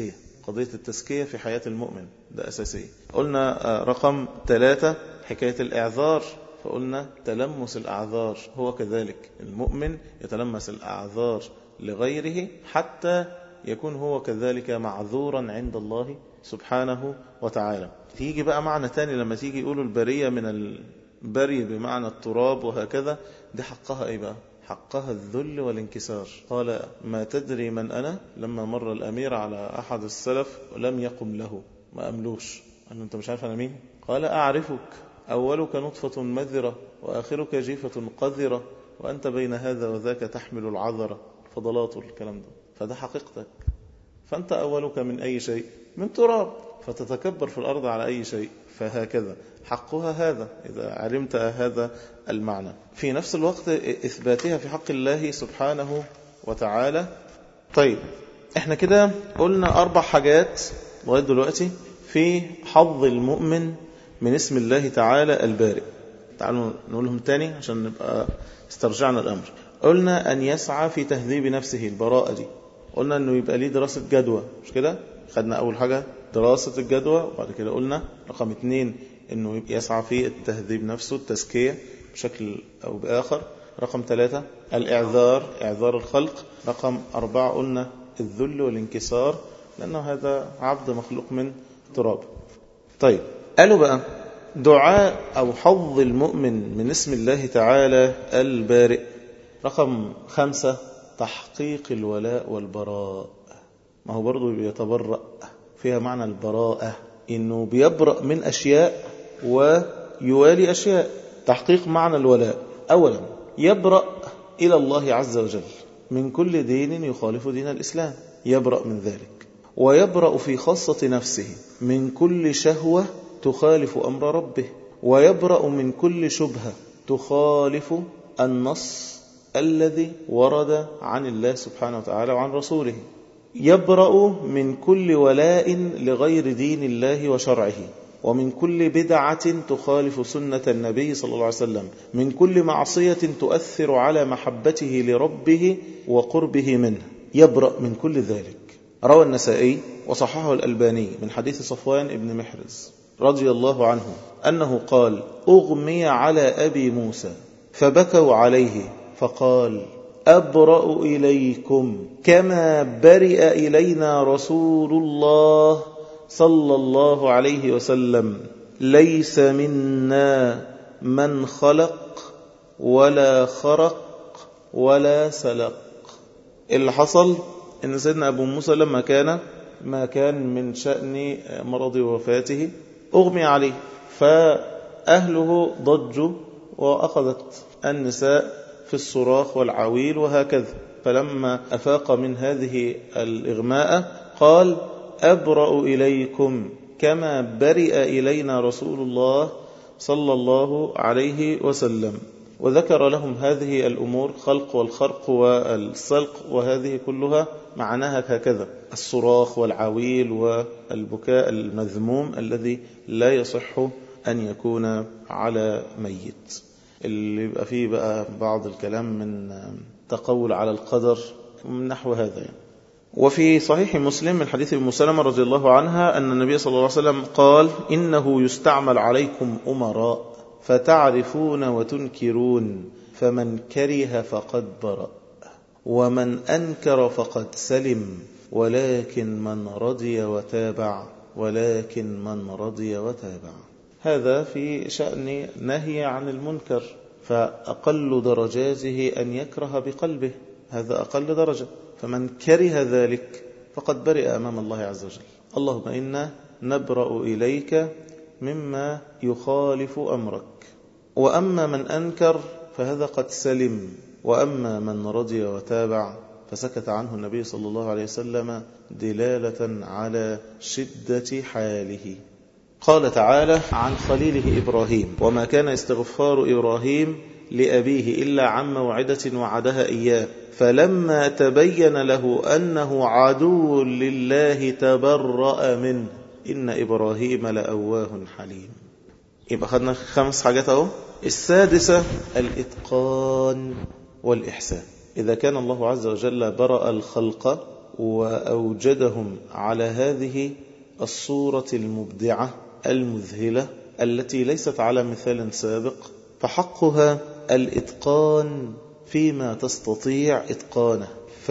قضية التزكية في حياة المؤمن ده أساسية قلنا رقم ثلاثة حكاية الإعذار فقلنا تلمس الأعذار هو كذلك المؤمن يتلمس الأعذار لغيره حتى يكون هو كذلك معذورا عند الله سبحانه وتعالى تيجي بقى معنى تاني لما تيجي يقولوا البرية من البري بمعنى التراب وهكذا دي حقها ايه بقى حقها الذل والانكسار قال ما تدري من أنا لما مر الأمير على أحد السلف ولم يقم له ما أملوش قال له أنت مش عارف أنا مين قال أعرفك أولك نطفة مذرة وآخرك جيفة قذرة وأنت بين هذا وذاك تحمل العذرة فضلات الكلام ده فده حقيقتك فأنت أولك من أي شيء من تراب فتتكبر في الأرض على أي شيء فهكذا حقها هذا إذا علمت هذا المعنى في نفس الوقت إثباتها في حق الله سبحانه وتعالى طيب احنا كده قلنا أربع حاجات لغاية دلوقتي في حظ المؤمن من اسم الله تعالى البارئ تعالوا نقولهم تاني عشان نبقى استرجعنا الأمر قلنا أن يسعى في تهذيب نفسه البراءة دي قلنا أنه يبقى ليه دراسة جدوى مش كده خدنا أول حاجة دراسة الجدوى وبعد كده قلنا رقم اثنين أنه يسعى في التهذيب نفسه التزكية بشكل أو بآخر رقم ثلاثة الإعذار إعذار الخلق رقم أربعة قلنا الذل والانكسار لأنه هذا عبد مخلوق من تراب طيب قالوا بقى دعاء أو حظ المؤمن من اسم الله تعالى البارئ رقم خمسة تحقيق الولاء والبراء ما هو برضو بيتبرأ فيها معنى البراءة إنه بيبرأ من أشياء ويوالي أشياء تحقيق معنى الولاء أولا يبرأ إلى الله عز وجل من كل دين يخالف دين الإسلام يبرأ من ذلك ويبرأ في خاصة نفسه من كل شهوة تخالف أمر ربه ويبرأ من كل شبهة تخالف النص الذي ورد عن الله سبحانه وتعالى وعن رسوله يبرأ من كل ولاء لغير دين الله وشرعه ومن كل بدعة تخالف سنة النبي صلى الله عليه وسلم من كل معصية تؤثر على محبته لربه وقربه منه يبرأ من كل ذلك روى النسائي وصححه الألباني من حديث صفوان بن محرز رضي الله عنه أنه قال أغمي على أبي موسى فبكوا عليه فقال أبرأ إليكم كما برئ إلينا رسول الله صلى الله عليه وسلم ليس منا من خلق ولا خرق ولا سلق اللي حصل ان سيدنا ابو موسى لما كان ما كان من شأن مرض وفاته اغمي عليه فاهله ضجوا واخذت النساء في الصراخ والعويل وهكذا فلما افاق من هذه الاغماء قال أبرأ إليكم كما برئ إلينا رسول الله صلى الله عليه وسلم وذكر لهم هذه الأمور خلق والخرق والسلق وهذه كلها معناها هكذا الصراخ والعويل والبكاء المذموم الذي لا يصح أن يكون على ميت اللي يبقى فيه بقى بعض الكلام من تقول على القدر من نحو هذا يعني. وفي صحيح مسلم من حديث ابن سلمة رضي الله عنها أن النبي صلى الله عليه وسلم قال إنه يستعمل عليكم أمراء فتعرفون وتنكرون فمن كره فقد برأ ومن أنكر فقد سلم ولكن من رضي وتابع ولكن من رضي وتابع هذا في شأن نهي عن المنكر فأقل درجاته أن يكره بقلبه هذا أقل درجة فمن كره ذلك فقد برئ أمام الله عز وجل اللهم إنا نبرأ إليك مما يخالف أمرك وأما من أنكر فهذا قد سلم وأما من رضي وتابع فسكت عنه النبي صلى الله عليه وسلم دلالة على شدة حاله قال تعالى عن خليله إبراهيم وما كان استغفار إبراهيم لأبيه إلا عن موعدة وعدها إياه فلما تبين له أنه عدو لله تبرأ منه إن إبراهيم لأواه حليم يبقى خدنا خمس حاجات اهو السادسة الإتقان والإحسان إذا كان الله عز وجل برأ الخلق وأوجدهم على هذه الصورة المبدعة المذهلة التي ليست على مثال سابق فحقها الإتقان فيما تستطيع إتقانه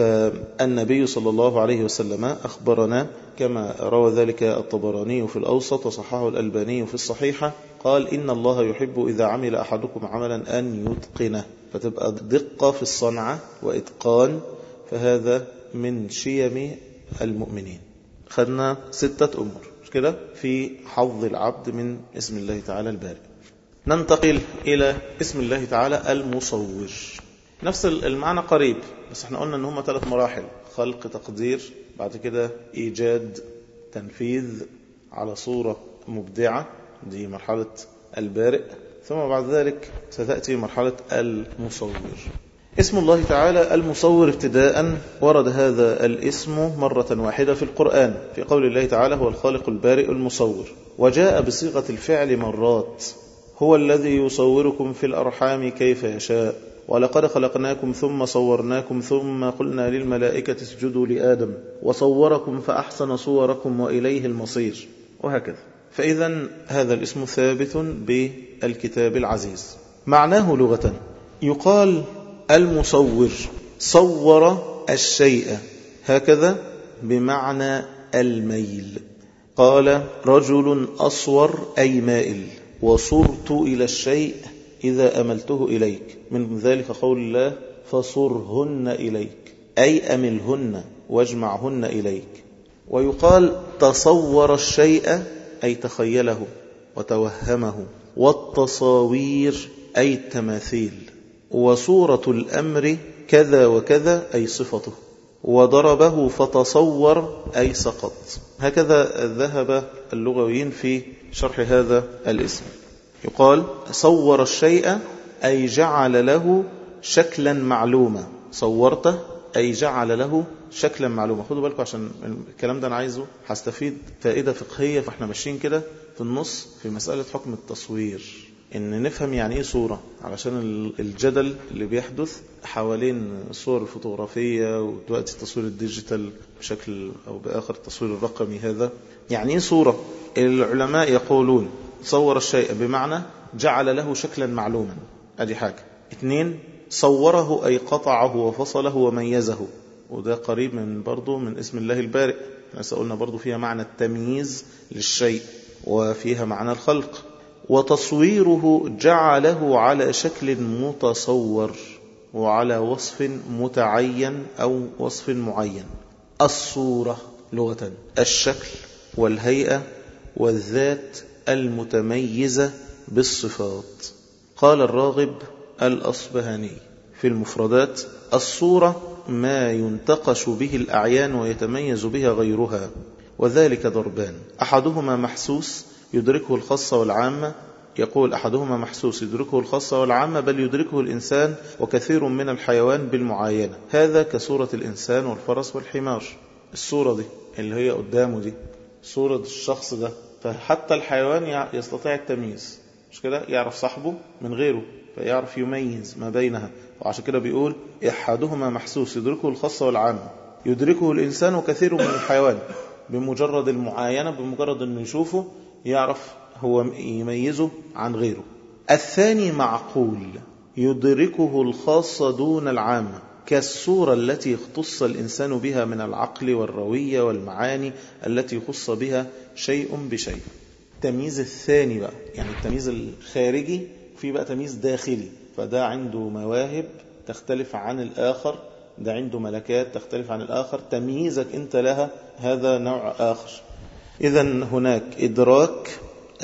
فالنبي صلى الله عليه وسلم أخبرنا كما روى ذلك الطبراني في الأوسط وصححه الألباني في الصحيحة قال إن الله يحب إذا عمل أحدكم عملا أن يتقنه فتبقى دقة في الصنعة وإتقان فهذا من شيم المؤمنين خدنا ستة أمور مش كده في حظ العبد من اسم الله تعالى البارئ ننتقل إلى اسم الله تعالى المصور نفس المعنى قريب بس احنا قلنا ان هم ثلاث مراحل خلق تقدير بعد كده ايجاد تنفيذ على صورة مبدعة دي مرحلة البارئ ثم بعد ذلك ستأتي مرحلة المصور اسم الله تعالى المصور ابتداء ورد هذا الاسم مرة واحدة في القرآن في قول الله تعالى هو الخالق البارئ المصور وجاء بصيغة الفعل مرات هو الذي يصوركم في الأرحام كيف يشاء ولقد خلقناكم ثم صورناكم ثم قلنا للملائكة اسجدوا لآدم وصوركم فأحسن صوركم وإليه المصير وهكذا فإذا هذا الاسم ثابت بالكتاب العزيز معناه لغة يقال المصور صور الشيء هكذا بمعنى الميل قال رجل أصور أي مائل وصرت إلى الشيء إذا أملته إليك من ذلك قول الله فصرهن إليك أي أملهن واجمعهن إليك ويقال تصور الشيء أي تخيله وتوهمه والتصاوير أي التماثيل وصورة الأمر كذا وكذا أي صفته وضربه فتصور أي سقط هكذا ذهب اللغويين في شرح هذا الاسم يقال صور الشيء أي جعل له شكلا معلوما صورته أي جعل له شكلا معلوما خدوا بالكم عشان الكلام ده أنا عايزه هستفيد فائدة فقهية فاحنا ماشيين كده في النص في مسألة حكم التصوير ان نفهم يعني ايه صورة علشان الجدل اللي بيحدث حوالين الصور الفوتوغرافية ودلوقتي التصوير الديجيتال بشكل او باخر التصوير الرقمي هذا يعني ايه صورة العلماء يقولون صور الشيء بمعنى جعل له شكلا معلوما ادي حاجة اثنين صوره اي قطعه وفصله وميزه وده قريب من برضه من اسم الله البارئ احنا قلنا برضه فيها معنى التمييز للشيء وفيها معنى الخلق وتصويره جعله على شكل متصور وعلى وصف متعين أو وصف معين الصورة لغة الشكل والهيئة والذات المتميزة بالصفات قال الراغب الأصبهاني في المفردات الصورة ما ينتقش به الأعيان ويتميز بها غيرها وذلك ضربان أحدهما محسوس يدركه الخاصة والعامة يقول أحدهما محسوس يدركه الخاصة والعامة بل يدركه الإنسان وكثير من الحيوان بالمعاينة هذا كصورة الإنسان والفرس والحمار الصورة دي اللي هي قدامه دي صورة الشخص ده فحتى الحيوان يستطيع التمييز مش كده يعرف صاحبه من غيره فيعرف يميز ما بينها وعشان كده بيقول أحدهما محسوس يدركه الخاصة والعامة يدركه الإنسان وكثير من الحيوان بمجرد المعاينة بمجرد أنه يشوفه يعرف هو يميزه عن غيره الثاني معقول يدركه الخاص دون العامة كالصورة التي اختص الإنسان بها من العقل والروية والمعاني التي خص بها شيء بشيء التمييز الثاني بقى يعني التمييز الخارجي في بقى تمييز داخلي فده عنده مواهب تختلف عن الآخر ده عنده ملكات تختلف عن الآخر تمييزك أنت لها هذا نوع آخر إذا هناك إدراك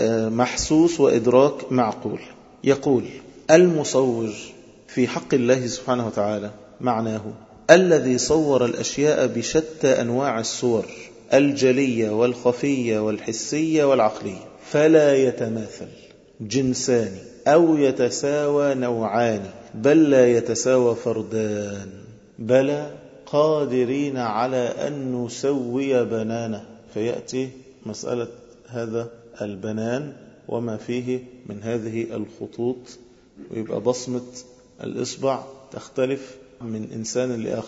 محسوس وإدراك معقول يقول المصور في حق الله سبحانه وتعالى معناه الذي صور الأشياء بشتى أنواع الصور الجلية والخفية والحسية والعقلية فلا يتماثل جنسان أو يتساوى نوعان بل لا يتساوى فردان بل قادرين على أن نسوي بنانه فيأتي مسألة هذا البنان وما فيه من هذه الخطوط ويبقى بصمة الإصبع تختلف من إنسان لآخر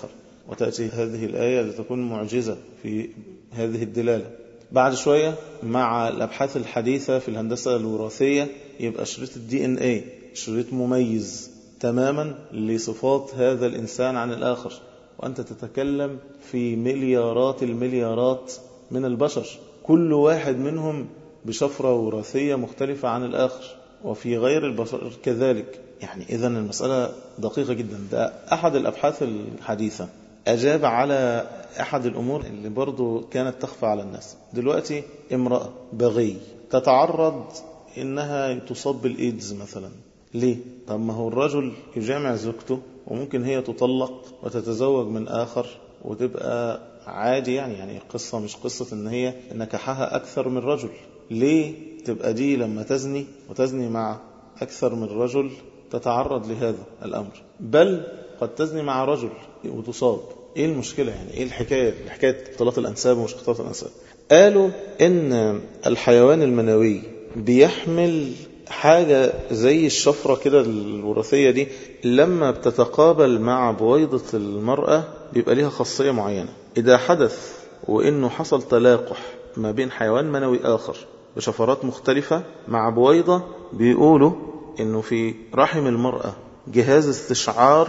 وتأتي هذه الآية لتكون معجزة في هذه الدلالة بعد شوية مع الأبحاث الحديثة في الهندسة الوراثية يبقى شريط الدي ان اي شريط مميز تماما لصفات هذا الإنسان عن الآخر وأنت تتكلم في مليارات المليارات من البشر كل واحد منهم بشفرة وراثية مختلفة عن الآخر وفي غير البشر كذلك يعني إذا المسألة دقيقة جدا ده أحد الأبحاث الحديثة أجاب على أحد الأمور اللي برضو كانت تخفى على الناس دلوقتي امرأة بغي تتعرض إنها تصاب بالإيدز مثلا ليه؟ طب ما هو الرجل يجامع زوجته وممكن هي تطلق وتتزوج من آخر وتبقى عادي يعني يعني القصة مش قصة إن هي نكحها أكثر من رجل ليه تبقى دي لما تزني وتزني مع أكثر من رجل تتعرض لهذا الأمر بل قد تزني مع رجل وتصاب ايه المشكلة يعني ايه الحكاية حكاية اختلاط الأنساب ومش اختلاط الأنساب قالوا ان الحيوان المنوي بيحمل حاجة زي الشفرة كده الوراثية دي لما بتتقابل مع بويضة المرأة بيبقى ليها خاصية معينة إذا حدث وإنه حصل تلاقح ما بين حيوان منوي آخر بشفرات مختلفة مع بويضة بيقولوا إنه في رحم المرأة جهاز استشعار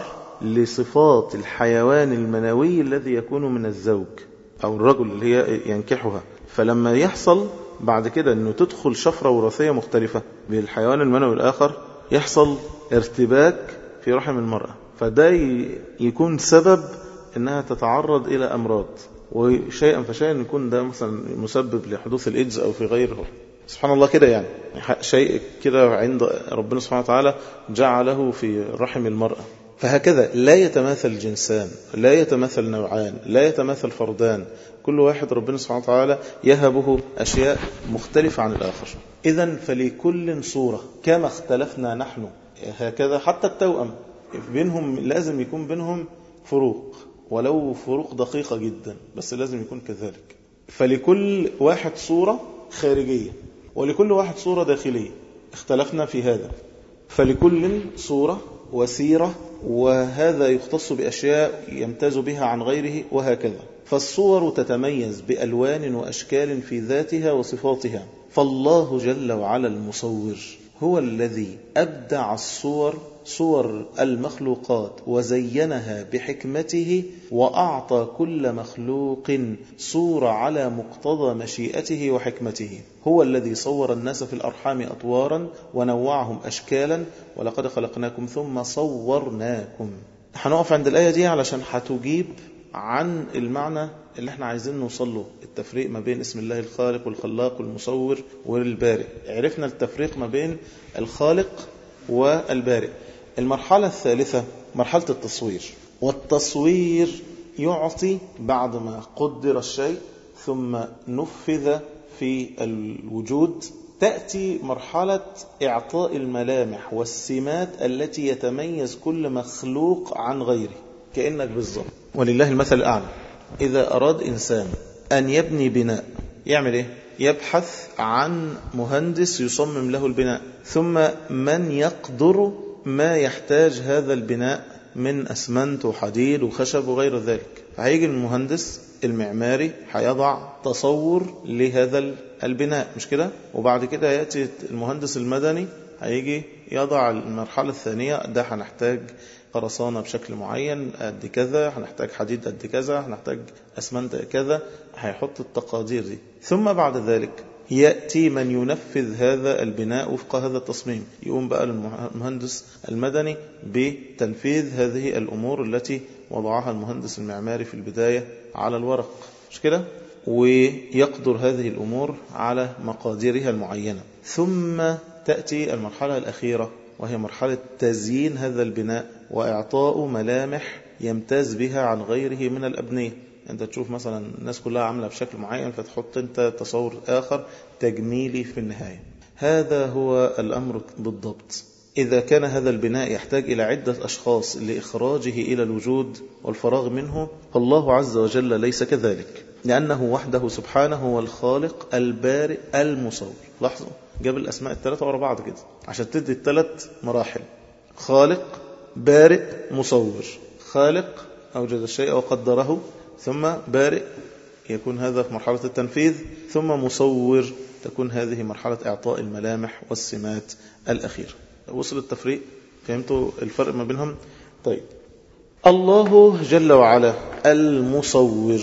لصفات الحيوان المنوي الذي يكون من الزوج أو الرجل اللي هي ينكحها فلما يحصل بعد كده أنه تدخل شفرة وراثية مختلفة بالحيوان المنوي الآخر يحصل ارتباك في رحم المرأة فده يكون سبب أنها تتعرض إلى أمراض وشيئا فشيئا يكون ده مثلا مسبب لحدوث الإيدز أو في غيره سبحان الله كده يعني شيء كده عند ربنا سبحانه وتعالى جعله في رحم المرأة فهكذا لا يتماثل جنسان لا يتماثل نوعان لا يتماثل فردان كل واحد ربنا سبحانه وتعالى يهبه أشياء مختلفة عن الآخر إذا فلكل صورة كما اختلفنا نحن هكذا حتى التوأم بينهم لازم يكون بينهم فروق ولو فروق دقيقة جدا بس لازم يكون كذلك فلكل واحد صورة خارجية ولكل واحد صورة داخلية اختلفنا في هذا فلكل صورة وسيرة وهذا يختص بأشياء يمتاز بها عن غيره وهكذا فالصور تتميز بألوان وأشكال في ذاتها وصفاتها فالله جل وعلا المصور هو الذي أبدع الصور صور المخلوقات وزينها بحكمته وأعطى كل مخلوق صورة على مقتضى مشيئته وحكمته هو الذي صور الناس في الأرحام أطوارا ونوعهم أشكالا ولقد خلقناكم ثم صورناكم هنقف عند الآية دي علشان هتجيب عن المعنى اللي احنا عايزين نوصل له التفريق ما بين اسم الله الخالق والخلاق والمصور والبارئ عرفنا التفريق ما بين الخالق والبارئ المرحلة الثالثة مرحلة التصوير والتصوير يعطي بعد ما قدر الشيء ثم نفذ في الوجود تأتي مرحلة إعطاء الملامح والسمات التي يتميز كل مخلوق عن غيره كأنك بالظبط ولله المثل الأعلى إذا أراد إنسان أن يبني بناء يعمل إيه؟ يبحث عن مهندس يصمم له البناء ثم من يقدر ما يحتاج هذا البناء من أسمنت وحديد وخشب وغير ذلك فهيجي المهندس المعماري هيضع تصور لهذا البناء مش كده وبعد كده يأتي المهندس المدني هيجي يضع المرحلة الثانية ده هنحتاج خرسانة بشكل معين قد كذا هنحتاج حديد قد كذا هنحتاج أسمنت كذا هيحط التقادير دي ثم بعد ذلك يأتي من ينفذ هذا البناء وفق هذا التصميم يقوم بقى المهندس المدني بتنفيذ هذه الأمور التي وضعها المهندس المعماري في البداية على الورق مش كده ويقدر هذه الأمور على مقاديرها المعينة ثم تأتي المرحلة الأخيرة وهي مرحلة تزيين هذا البناء وإعطاء ملامح يمتاز بها عن غيره من الأبنية أنت تشوف مثلا الناس كلها عاملة بشكل معين فتحط أنت تصور آخر تجميلي في النهاية هذا هو الأمر بالضبط إذا كان هذا البناء يحتاج إلى عدة أشخاص لإخراجه إلى الوجود والفراغ منه فالله عز وجل ليس كذلك لأنه وحده سبحانه هو الخالق البارئ المصور لاحظوا جاب الأسماء الثلاثة ورا بعض كده عشان تدي الثلاث مراحل خالق بارئ مصور خالق أوجد الشيء وقدره ثم بارئ يكون هذا في مرحلة التنفيذ ثم مصور تكون هذه مرحلة إعطاء الملامح والسمات الأخيرة وصل التفريق فهمتوا الفرق ما بينهم طيب الله جل وعلا المصور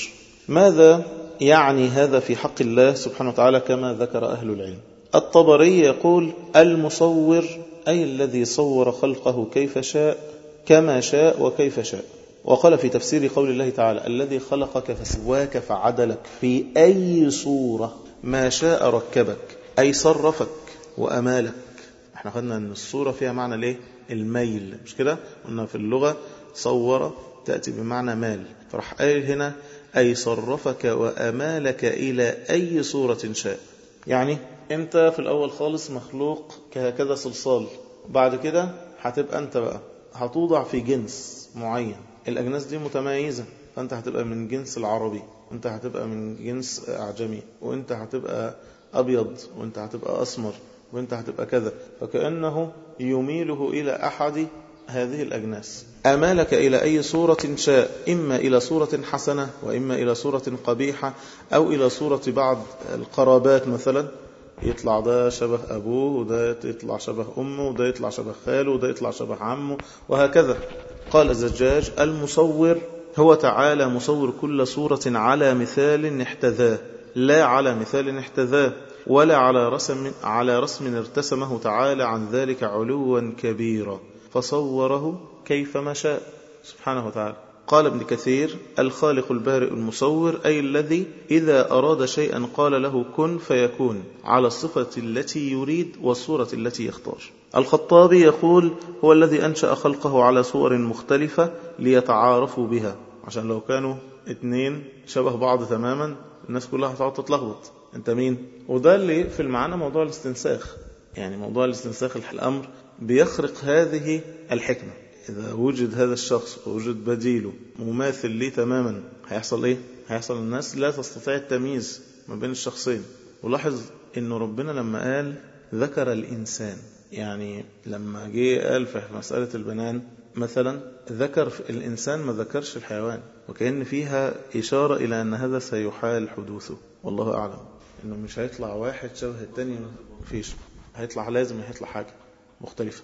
ماذا يعني هذا في حق الله سبحانه وتعالى كما ذكر أهل العلم الطبري يقول المصور أي الذي صور خلقه كيف شاء كما شاء وكيف شاء وقال في تفسير قول الله تعالى الذي خلقك فسواك فعدلك في أي صورة ما شاء ركبك أي صرفك وأمالك احنا خدنا أن الصورة فيها معنى ليه الميل مش كده قلنا في اللغة صور تأتي بمعنى مال فرح قال هنا أي صرفك وأمالك إلى أي صورة شاء يعني أنت في الأول خالص مخلوق كهكذا صلصال بعد كده هتبقى أنت بقى هتوضع في جنس معين الأجناس دي متميزة فأنت هتبقى من جنس العربي وأنت هتبقى من جنس أعجمي وأنت هتبقى أبيض وأنت هتبقى أسمر وأنت هتبقى كذا فكأنه يميله إلى أحد هذه الأجناس أمالك إلى أي صورة شاء إما إلى صورة حسنة وإما إلى صورة قبيحة أو إلى صورة بعض القرابات مثلا يطلع ده شبه أبوه وده يطلع شبه أمه وده يطلع شبه خاله وده يطلع شبه عمه وهكذا قال الزجاج المصور هو تعالى مصور كل صورة على مثال احتذاه لا على مثال احتذاه ولا على رسم على رسم ارتسمه تعالى عن ذلك علوا كبيرا فصوره كيفما شاء سبحانه وتعالى قال ابن كثير الخالق البارئ المصور أي الذي إذا أراد شيئا قال له كن فيكون على الصفة التي يريد والصورة التي يختار الخطابي يقول هو الذي أنشأ خلقه على صور مختلفة ليتعارفوا بها عشان لو كانوا اتنين شبه بعض تماما الناس كلها هتقعد تتلخبط انت مين وده اللي في المعنى موضوع الاستنساخ يعني موضوع الاستنساخ الأمر بيخرق هذه الحكمة إذا وجد هذا الشخص ووجد بديله مماثل ليه تماما هيحصل إيه؟ هيحصل الناس لا تستطيع التمييز ما بين الشخصين ولاحظ إن ربنا لما قال ذكر الإنسان يعني لما جه قال في مسألة البنان مثلا ذكر الإنسان ما ذكرش الحيوان وكأن فيها إشارة إلى أن هذا سيحال حدوثه والله أعلم إنه مش هيطلع واحد شبه التاني مفيش هيطلع لازم هيطلع حاجة مختلفة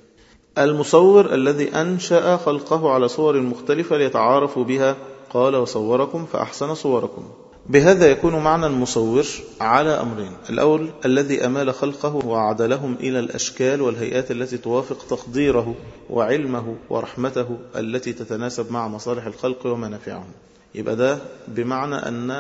المصور الذي أنشأ خلقه على صور مختلفة ليتعارفوا بها قال وصوركم فأحسن صوركم بهذا يكون معنى المصور على أمرين الأول الذي أمال خلقه وعدلهم إلى الأشكال والهيئات التي توافق تقديره وعلمه ورحمته التي تتناسب مع مصالح الخلق ومنافعهم يبقى ده بمعنى أن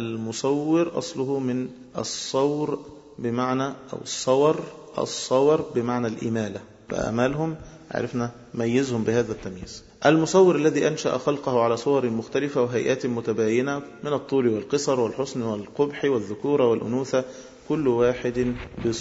المصور أصله من الصور بمعنى أو الصور الصور بمعنى الإمالة فأمالهم عرفنا ميزهم بهذا التمييز المصور الذي أنشأ خلقه على صور مختلفة وهيئات متباينة من الطول والقصر والحسن والقبح والذكورة والأنوثة كل واحد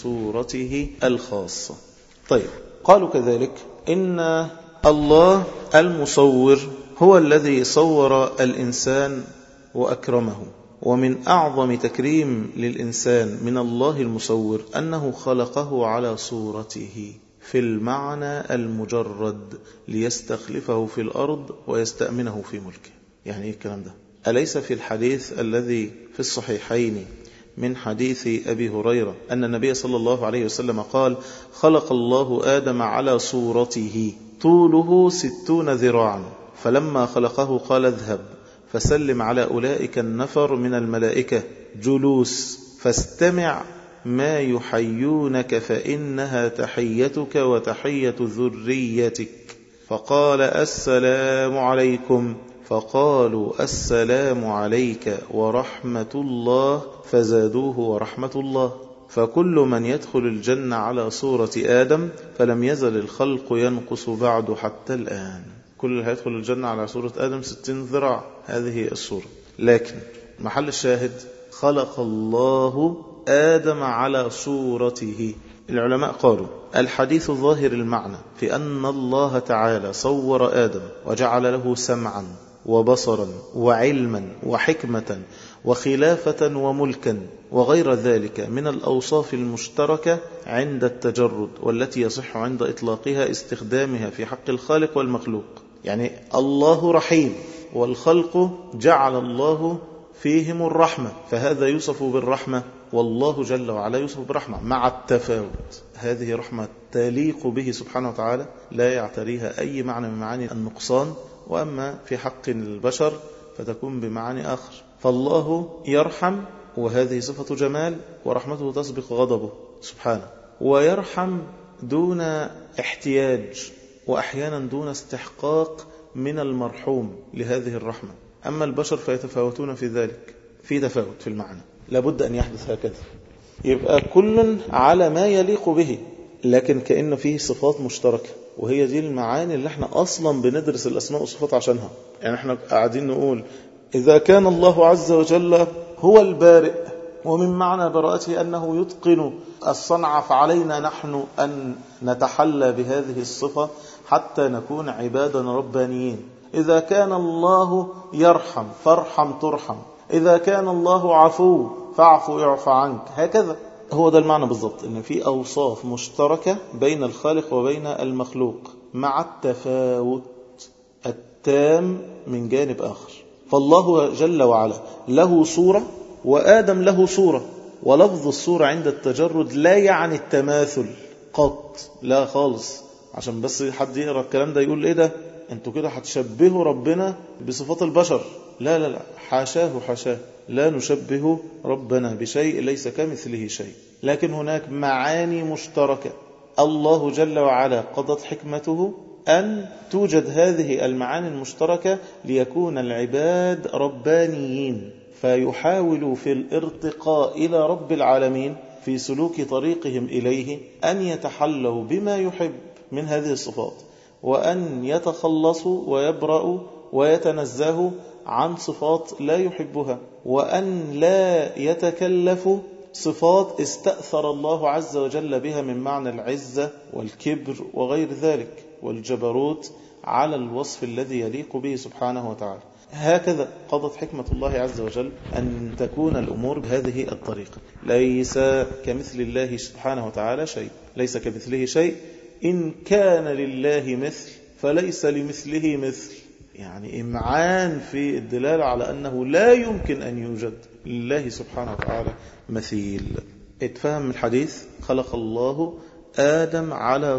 بصورته الخاصة طيب قالوا كذلك إن الله المصور هو الذي صور الإنسان وأكرمه ومن أعظم تكريم للإنسان من الله المصور أنه خلقه على صورته في المعنى المجرد ليستخلفه في الأرض ويستأمنه في ملكه يعني إيه الكلام ده أليس في الحديث الذي في الصحيحين من حديث أبي هريرة أن النبي صلى الله عليه وسلم قال خلق الله آدم على صورته طوله ستون ذراعا فلما خلقه قال اذهب فسلم على أولئك النفر من الملائكة جلوس فاستمع ما يحيونك فإنها تحيتك وتحية ذريتك فقال السلام عليكم فقالوا السلام عليك ورحمة الله فزادوه ورحمة الله فكل من يدخل الجنة على صورة آدم فلم يزل الخلق ينقص بعد حتى الآن كل اللي هيدخل الجنة على صورة آدم ستين ذراع هذه الصورة لكن محل الشاهد خلق الله آدم على صورته العلماء قالوا الحديث ظاهر المعنى في أن الله تعالى صور آدم وجعل له سمعا وبصرا وعلما وحكمة وخلافة وملكا وغير ذلك من الأوصاف المشتركة عند التجرد والتي يصح عند إطلاقها استخدامها في حق الخالق والمخلوق يعني الله رحيم والخلق جعل الله فيهم الرحمة فهذا يوصف بالرحمة والله جل وعلا يوصف بالرحمة مع التفاوت هذه رحمة تليق به سبحانه وتعالى لا يعتريها أي معنى من معاني النقصان وأما في حق البشر فتكون بمعاني آخر فالله يرحم وهذه صفة جمال ورحمته تسبق غضبه سبحانه ويرحم دون احتياج وأحيانا دون استحقاق من المرحوم لهذه الرحمة أما البشر فيتفاوتون في ذلك في تفاوت في المعنى لابد أن يحدث هكذا يبقى كل على ما يليق به لكن كأنه فيه صفات مشتركة وهي دي المعاني اللي احنا أصلا بندرس الأسماء والصفات عشانها يعني احنا قاعدين نقول إذا كان الله عز وجل هو البارئ ومن معنى براءته أنه يتقن الصنع فعلينا نحن أن نتحلى بهذه الصفة حتى نكون عبادا ربانيين إذا كان الله يرحم فارحم ترحم إذا كان الله عفو فاعفو يعفى عنك هكذا هو ده المعنى بالضبط ان في اوصاف مشتركه بين الخالق وبين المخلوق مع التفاوت التام من جانب اخر فالله جل وعلا له صوره وادم له صوره ولفظ الصوره عند التجرد لا يعني التماثل قط لا خالص عشان بس حد يقرا الكلام ده يقول ايه ده انتوا كده هتشبهوا ربنا بصفات البشر لا لا لا حاشاه حاشاه لا نشبه ربنا بشيء ليس كمثله شيء لكن هناك معاني مشتركة الله جل وعلا قضت حكمته أن توجد هذه المعاني المشتركة ليكون العباد ربانيين فيحاولوا في الارتقاء إلى رب العالمين في سلوك طريقهم إليه أن يتحلوا بما يحب من هذه الصفات وأن يتخلصوا ويبرأوا ويتنزهوا عن صفات لا يحبها وأن لا يتكلفوا صفات استأثر الله عز وجل بها من معنى العزة والكبر وغير ذلك والجبروت على الوصف الذي يليق به سبحانه وتعالى هكذا قضت حكمة الله عز وجل أن تكون الأمور بهذه الطريقة ليس كمثل الله سبحانه وتعالى شيء ليس كمثله شيء إن كان لله مثل فليس لمثله مثل يعني إمعان في الدلالة على أنه لا يمكن أن يوجد لله سبحانه وتعالى مثيل اتفهم الحديث خلق الله آدم على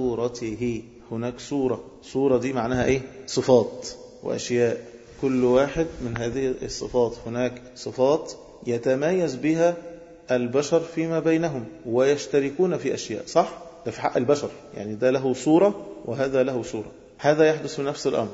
صورته هناك صورة صورة دي معناها إيه صفات وأشياء كل واحد من هذه الصفات هناك صفات يتميز بها البشر فيما بينهم ويشتركون في أشياء صح؟ ده في حق البشر يعني ده له صورة وهذا له صورة هذا يحدث في نفس الأمر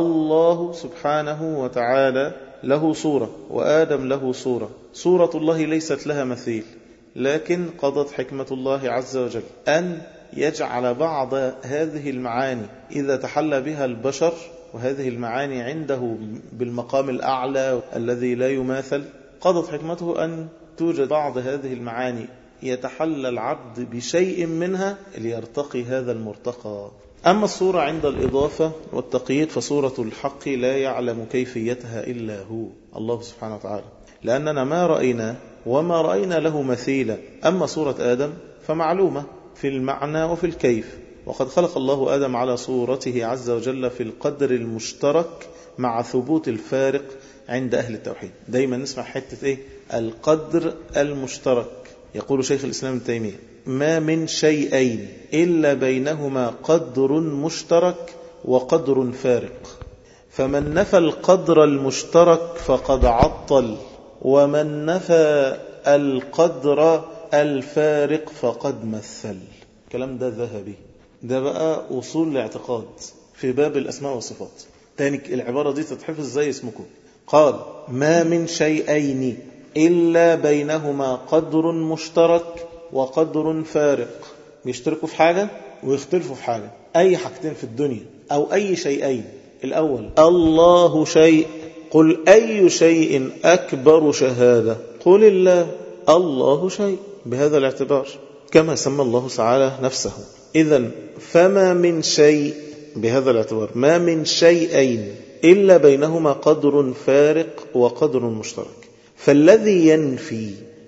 الله سبحانه وتعالى له صورة وآدم له صورة صورة الله ليست لها مثيل لكن قضت حكمة الله عز وجل أن يجعل بعض هذه المعاني إذا تحلى بها البشر وهذه المعاني عنده بالمقام الأعلى الذي لا يماثل قضت حكمته أن توجد بعض هذه المعاني يتحلى العبد بشيء منها ليرتقي هذا المرتقى أما الصورة عند الإضافة والتقييد فصورة الحق لا يعلم كيفيتها إلا هو الله سبحانه وتعالى لأننا ما رأينا وما رأينا له مثيلا أما صورة آدم فمعلومة في المعنى وفي الكيف وقد خلق الله آدم على صورته عز وجل في القدر المشترك مع ثبوت الفارق عند أهل التوحيد دايما نسمع حتة إيه القدر المشترك يقول شيخ الإسلام ابن تيمية ما من شيئين إلا بينهما قدر مشترك وقدر فارق فمن نفى القدر المشترك فقد عطل ومن نفى القدر الفارق فقد مثل الكلام ده ذهبي ده بقى أصول الاعتقاد في باب الأسماء والصفات تاني العبارة دي تتحفظ زي اسمكم قال ما من شيئين إلا بينهما قدر مشترك وقدر فارق بيشتركوا في حاجة ويختلفوا في حاجة أي حاجتين في الدنيا أو أي شيئين الأول الله شيء قل أي شيء أكبر شهادة قل الله الله شيء بهذا الاعتبار كما سمى الله تعالى نفسه إذا فما من شيء بهذا الاعتبار ما من شيئين إلا بينهما قدر فارق وقدر مشترك فالذي ينفي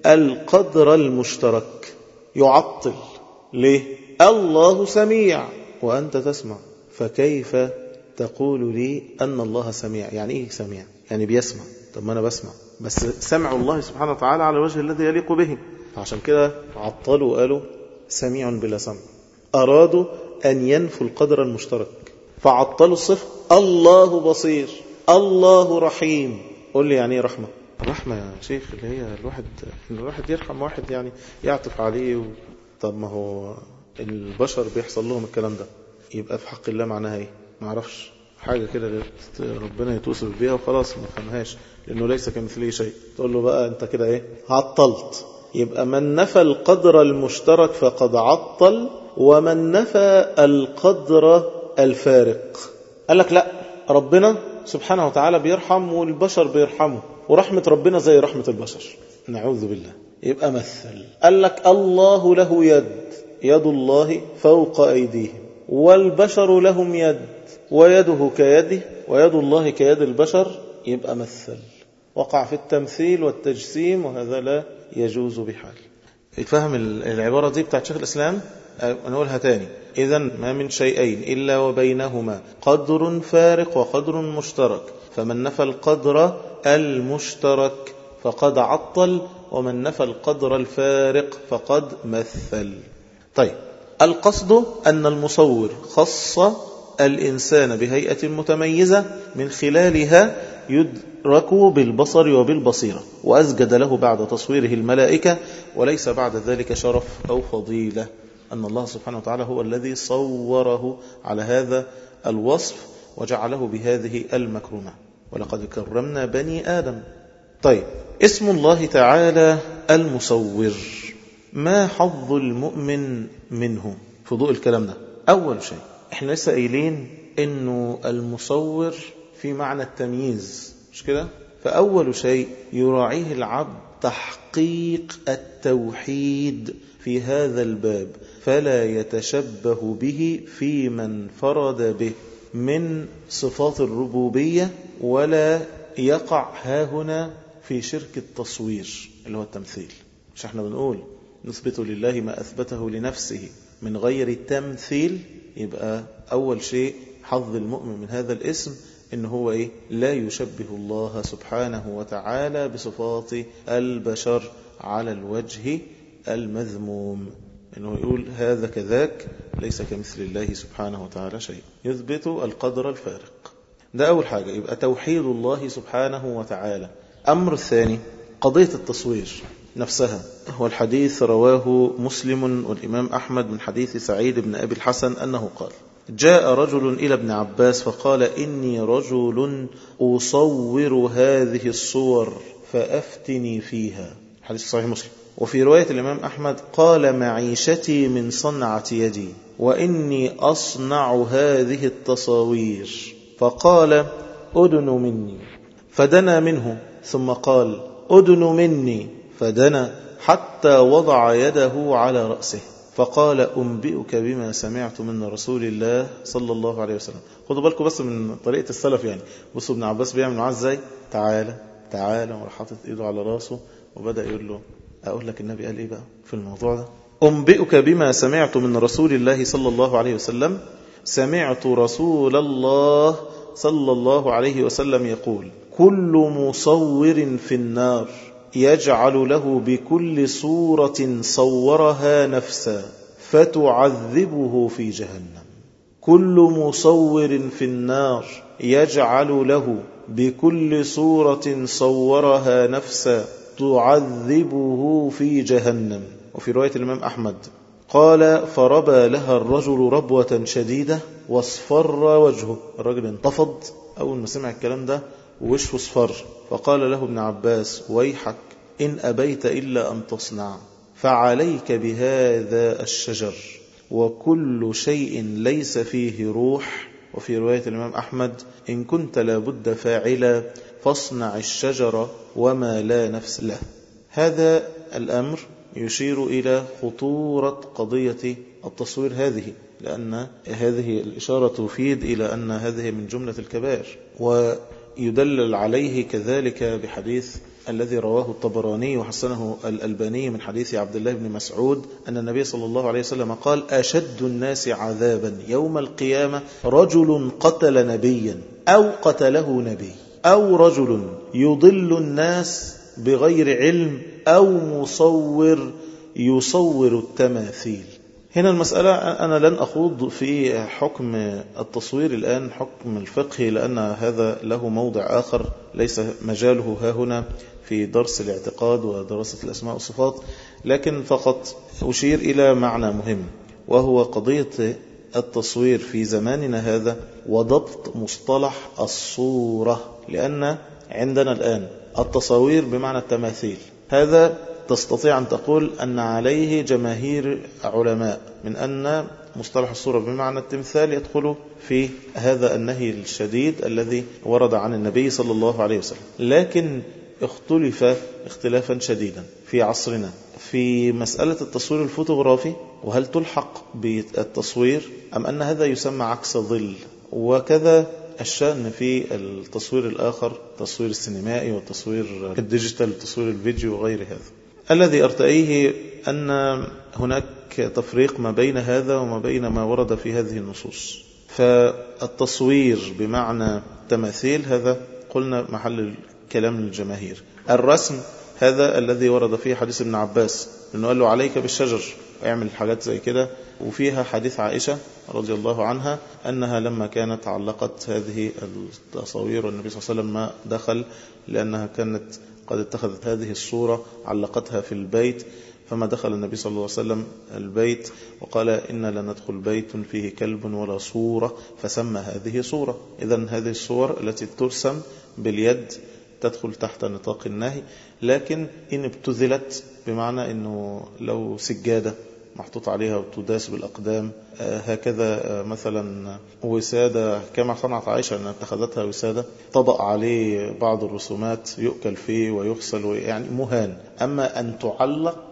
القدر المشترك يعطل ليه الله سميع وأنت تسمع فكيف تقول لي أن الله سميع يعني إيه سميع يعني بيسمع طب ما أنا بسمع بس سمع الله سبحانه وتعالى على الوجه الذي يليق به عشان كده عطلوا وقالوا سميع بلا سمع أرادوا أن ينفوا القدر المشترك فعطلوا الصفة الله بصير الله رحيم قول لي يعني ايه رحمة رحمة يا شيخ اللي هي الواحد الواحد يرحم واحد يعني يعطف عليه و... طب ما هو البشر بيحصل لهم الكلام ده يبقى في حق الله معناها ايه ما اعرفش حاجة كده ربنا يتوصف بيها وخلاص ما فهمهاش لأنه ليس كمثله شيء تقول له بقى أنت كده إيه عطلت يبقى من نفى القدر المشترك فقد عطل ومن نفى القدر الفارق قال لك لا ربنا سبحانه وتعالى بيرحم والبشر بيرحموا ورحمة ربنا زي رحمة البشر نعوذ بالله يبقى مثل قال لك الله له يد يد الله فوق أيديهم والبشر لهم يد ويده كيده ويد الله كيد البشر يبقى مثل وقع في التمثيل والتجسيم وهذا لا يجوز بحال فهم العبارة دي بتاعت شيخ الإسلام نقولها تاني إذا ما من شيئين إلا وبينهما قدر فارق وقدر مشترك فمن نفى القدر المشترك فقد عطل ومن نفى القدر الفارق فقد مثل طيب القصد أن المصور خص الإنسان بهيئة متميزة من خلالها يدرك بالبصر وبالبصيرة وأسجد له بعد تصويره الملائكة وليس بعد ذلك شرف أو فضيلة أن الله سبحانه وتعالى هو الذي صوره على هذا الوصف وجعله بهذه المكرمة ولقد كرمنا بني آدم طيب اسم الله تعالى المصور ما حظ المؤمن منه في ضوء الكلام ده أول شيء احنا لسه قايلين انه المصور في معنى التمييز مش كده فأول شيء يراعيه العبد تحقيق التوحيد في هذا الباب فلا يتشبه به في من فرد به من صفات الربوبية ولا يقع هاهنا في شرك التصوير اللي هو التمثيل مش احنا بنقول نثبت لله ما أثبته لنفسه من غير تمثيل يبقى أول شيء حظ المؤمن من هذا الاسم إن هو إيه لا يشبه الله سبحانه وتعالى بصفات البشر على الوجه المذموم إنه يقول هذا كذاك ليس كمثل الله سبحانه وتعالى شيء يثبت القدر الفارق ده أول حاجة يبقى توحيد الله سبحانه وتعالى أمر الثاني قضية التصوير نفسها هو الحديث رواه مسلم والإمام أحمد من حديث سعيد بن أبي الحسن أنه قال جاء رجل إلى ابن عباس فقال إني رجل أصور هذه الصور فأفتني فيها حديث صحيح مسلم وفي رواية الإمام أحمد قال معيشتي من صنعة يدي وإني أصنع هذه التصاوير فقال أدن مني فدنا منه ثم قال أدن مني فدنا حتى وضع يده على رأسه فقال أنبئك بما سمعت من رسول الله صلى الله عليه وسلم خدوا بالكم بس من طريقة السلف يعني بصوا ابن عباس بيعمل معاه ازاي تعالى تعالى وراح حاطط ايده على راسه وبدأ يقول له أقول لك النبي قال إيه بقى في الموضوع ده أنبئك بما سمعت من رسول الله صلى الله عليه وسلم سمعت رسول الله صلى الله عليه وسلم يقول كل مصور في النار يجعل له بكل صورة صورها نفسا فتعذبه في جهنم كل مصور في النار يجعل له بكل صورة صورها نفسا تعذبه في جهنم وفي رواية الإمام أحمد قال فربى لها الرجل ربوة شديدة واصفر وجهه الرجل انتفض أول ما سمع الكلام ده ووشه اصفر فقال له ابن عباس ويحك إن أبيت إلا أن تصنع فعليك بهذا الشجر وكل شيء ليس فيه روح وفي رواية الإمام أحمد إن كنت لابد فاعلا فاصنع الشجر وما لا نفس له هذا الأمر يشير إلى خطورة قضية التصوير هذه لأن هذه الإشارة تفيد إلى أن هذه من جملة الكبائر ويدلل عليه كذلك بحديث الذي رواه الطبراني وحسنه الألباني من حديث عبد الله بن مسعود أن النبي صلى الله عليه وسلم قال أشد الناس عذابا يوم القيامة رجل قتل نبيا أو قتله نبي أو رجل يضل الناس بغير علم أو مصور يصور التماثيل هنا المسألة أنا لن أخوض في حكم التصوير الآن حكم الفقه لأن هذا له موضع آخر ليس مجاله ها هنا في درس الاعتقاد ودراسة الأسماء والصفات لكن فقط أشير إلى معنى مهم وهو قضية التصوير في زماننا هذا وضبط مصطلح الصورة لأن عندنا الآن التصاوير بمعنى التماثيل هذا تستطيع أن تقول أن عليه جماهير علماء من أن مصطلح الصورة بمعنى التمثال يدخل في هذا النهي الشديد الذي ورد عن النبي صلى الله عليه وسلم لكن اختلف اختلافا شديدا في عصرنا في مسألة التصوير الفوتوغرافي وهل تلحق بالتصوير أم أن هذا يسمى عكس ظل وكذا الشأن في التصوير الآخر التصوير السينمائي والتصوير الديجيتال والتصوير الفيديو وغير هذا الذي أرتأيه أن هناك تفريق ما بين هذا وما بين ما ورد في هذه النصوص فالتصوير بمعنى تماثيل هذا قلنا محل كلام الجماهير الرسم هذا الذي ورد فيه حديث ابن عباس انه قال له عليك بالشجر اعمل حاجات زي كده وفيها حديث عائشة رضي الله عنها أنها لما كانت علقت هذه التصاوير والنبي صلى الله عليه وسلم ما دخل لأنها كانت قد اتخذت هذه الصورة علقتها في البيت فما دخل النبي صلى الله عليه وسلم البيت وقال إن لا ندخل بيت فيه كلب ولا صورة فسمى هذه صورة إذا هذه الصور التي ترسم باليد تدخل تحت نطاق النهي لكن إن ابتذلت بمعنى أنه لو سجادة محطوط عليها وتداس بالأقدام هكذا مثلا وسادة كما صنعت عائشة أنها اتخذتها وسادة طبق عليه بعض الرسومات يؤكل فيه ويغسل يعني مهان أما أن تعلق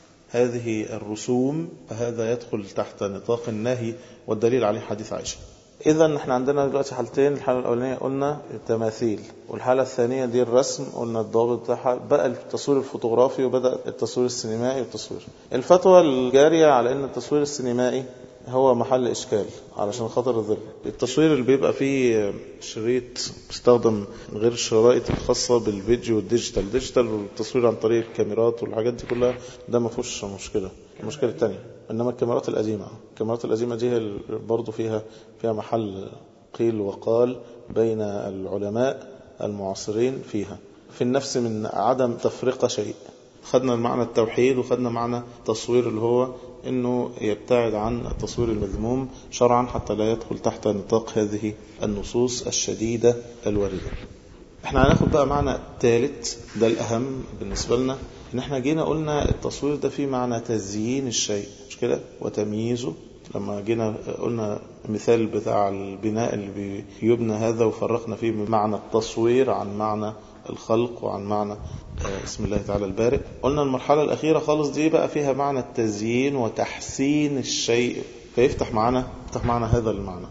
هذه الرسوم فهذا يدخل تحت نطاق النهي والدليل عليه حديث عائشة إذا احنا عندنا دلوقتي حالتين الحالة الأولانية قلنا التماثيل والحالة الثانية دي الرسم قلنا الضابط بتاعها بقى التصوير الفوتوغرافي وبدأ التصوير السينمائي والتصوير الفتوى الجارية على أن التصوير السينمائي هو محل إشكال علشان خاطر الظل التصوير اللي بيبقى فيه شريط استخدم غير الشرائط الخاصة بالفيديو والديجيتال الديجيتال والتصوير عن طريق الكاميرات والحاجات دي كلها ده ما فيهوش مشكلة المشكلة الثانية إنما الكاميرات القديمة الكاميرات القديمة دي برضو فيها فيها محل قيل وقال بين العلماء المعاصرين فيها في النفس من عدم تفرقة شيء خدنا معنى التوحيد وخدنا معنى التصوير اللي هو انه يبتعد عن التصوير المذموم شرعا حتى لا يدخل تحت نطاق هذه النصوص الشديدة الواردة احنا هناخد بقى معنى ثالث ده الاهم بالنسبة لنا ان احنا جينا قلنا التصوير ده فيه معنى تزيين الشيء مش كده وتمييزه لما جينا قلنا مثال بتاع البناء اللي بيبنى هذا وفرقنا فيه بمعنى التصوير عن معنى الخلق وعن معنى اسم الله تعالى البارئ قلنا المرحلة الأخيرة خالص دي بقى فيها معنى التزيين وتحسين الشيء فيفتح معنا يفتح معنا هذا المعنى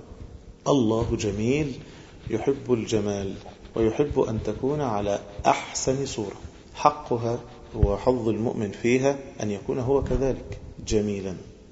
الله جميل يحب الجمال ويحب أن تكون على أحسن صورة حقها وحظ المؤمن فيها أن يكون هو كذلك جميلا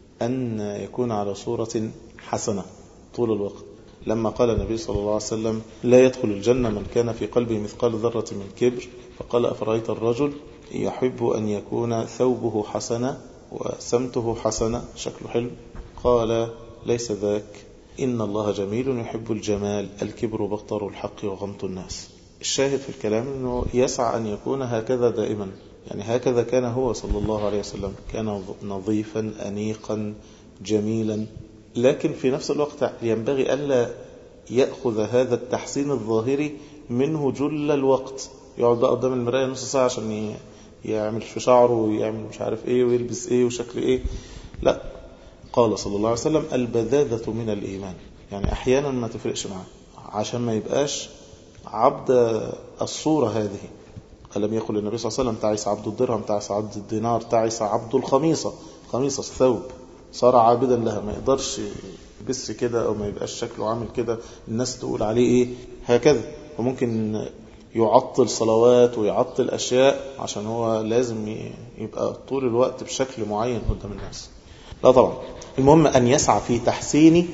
أن يكون على صورة حسنة طول الوقت لما قال النبي صلى الله عليه وسلم لا يدخل الجنة من كان في قلبه مثقال ذرة من كبر فقال أفرأيت الرجل يحب أن يكون ثوبه حسنا وسمته حسنا شكله حلو قال ليس ذاك إن الله جميل يحب الجمال الكبر بطر الحق وغمط الناس الشاهد في الكلام أنه يسعى أن يكون هكذا دائما يعني هكذا كان هو صلى الله عليه وسلم كان نظيفا أنيقا جميلا لكن في نفس الوقت ينبغي ألا يأخذ هذا التحسين الظاهري منه جل الوقت يقعد بقى قدام المراية نص ساعة عشان يعمل في شعره ويعمل مش عارف ايه ويلبس ايه وشكل ايه لا قال صلى الله عليه وسلم البذاذة من الإيمان يعني أحيانا ما تفرقش معاه عشان ما يبقاش عبد الصورة هذه ألم يقل النبي صلى الله عليه وسلم تعيس عبد الدرهم تعيس عبد الدينار تعيس عبد الخميصة خميصة ثوب صار عابدا لها ما يقدرش يبس كده أو ما يبقاش شكله عامل كده الناس تقول عليه إيه هكذا وممكن يعطل صلوات ويعطل أشياء عشان هو لازم يبقى طول الوقت بشكل معين قدام الناس لا طبعا المهم أن يسعى في تحسين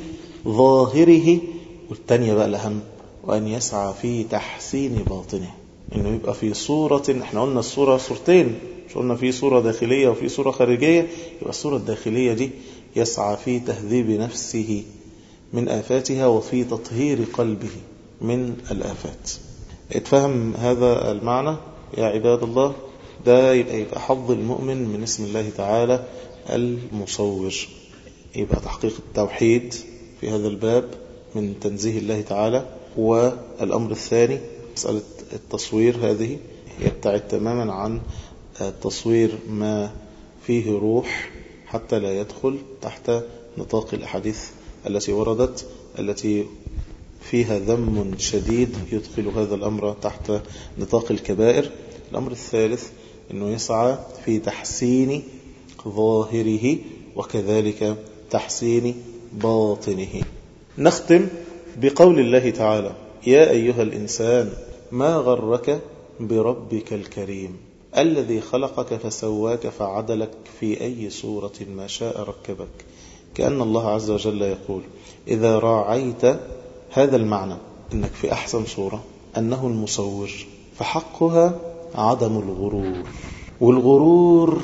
ظاهره والتانية بقى الأهم وأن يسعى في تحسين باطنه إنه يبقى في صورة احنا قلنا الصورة صورتين مش قلنا في صورة داخلية وفي صورة خارجية يبقى الصورة الداخلية دي يسعى في تهذيب نفسه من آفاتها وفي تطهير قلبه من الآفات اتفهم هذا المعنى يا عباد الله ده يبقى, يبقى حظ المؤمن من اسم الله تعالى المصور يبقى تحقيق التوحيد في هذا الباب من تنزيه الله تعالى والأمر الثاني مسألة التصوير هذه يبتعد تماما عن تصوير ما فيه روح حتى لا يدخل تحت نطاق الأحاديث التي وردت التي فيها ذم شديد يدخل هذا الأمر تحت نطاق الكبائر الأمر الثالث أنه يسعى في تحسين ظاهره وكذلك تحسين باطنه نختم بقول الله تعالى يا أيها الإنسان ما غرك بربك الكريم الذي خلقك فسواك فعدلك في أي صورة ما شاء ركبك كأن الله عز وجل يقول إذا راعيت هذا المعنى أنك في أحسن صورة أنه المصور فحقها عدم الغرور والغرور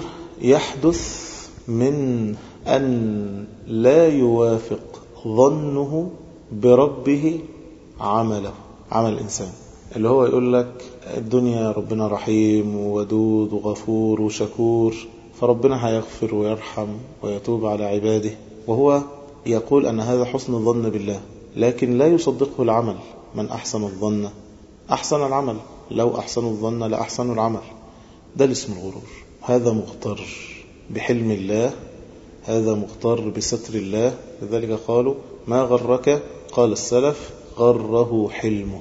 يحدث من أن لا يوافق ظنه بربه عمله عمل الإنسان اللي هو يقول لك الدنيا ربنا رحيم وودود وغفور وشكور فربنا هيغفر ويرحم ويتوب على عباده وهو يقول أن هذا حسن الظن بالله لكن لا يصدقه العمل من أحسن الظن أحسن العمل لو أحسن الظن لأحسن العمل ده الاسم الغرور هذا مغتر بحلم الله هذا مغتر بستر الله لذلك قالوا ما غرك قال السلف غره حلمه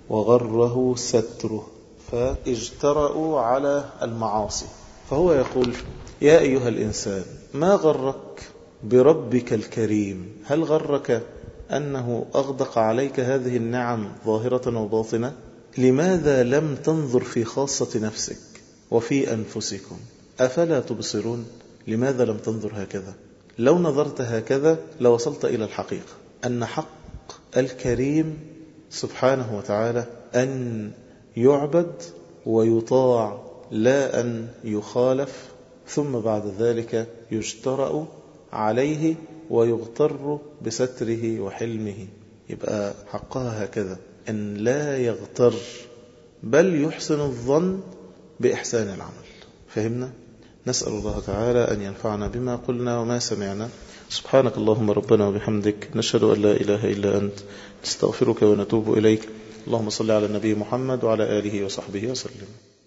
وغره ستره فاجترأوا على المعاصي فهو يقول يا أيها الإنسان ما غرك بربك الكريم هل غرك أنه أغدق عليك هذه النعم ظاهرة وباطنة لماذا لم تنظر في خاصة نفسك وفي أنفسكم أفلا تبصرون لماذا لم تنظر هكذا لو نظرت هكذا لوصلت إلى الحقيقة أن حق الكريم سبحانه وتعالى أن يعبد ويطاع لا أن يخالف ثم بعد ذلك يجترأ عليه ويغتر بستره وحلمه يبقى حقها هكذا أن لا يغتر بل يحسن الظن بإحسان العمل فهمنا؟ نسأل الله تعالى أن ينفعنا بما قلنا وما سمعنا سبحانك اللهم ربنا وبحمدك نشهد أن لا إله إلا أنت نستغفرك ونتوب إليك اللهم صل على النبي محمد وعلى آله وصحبه وسلم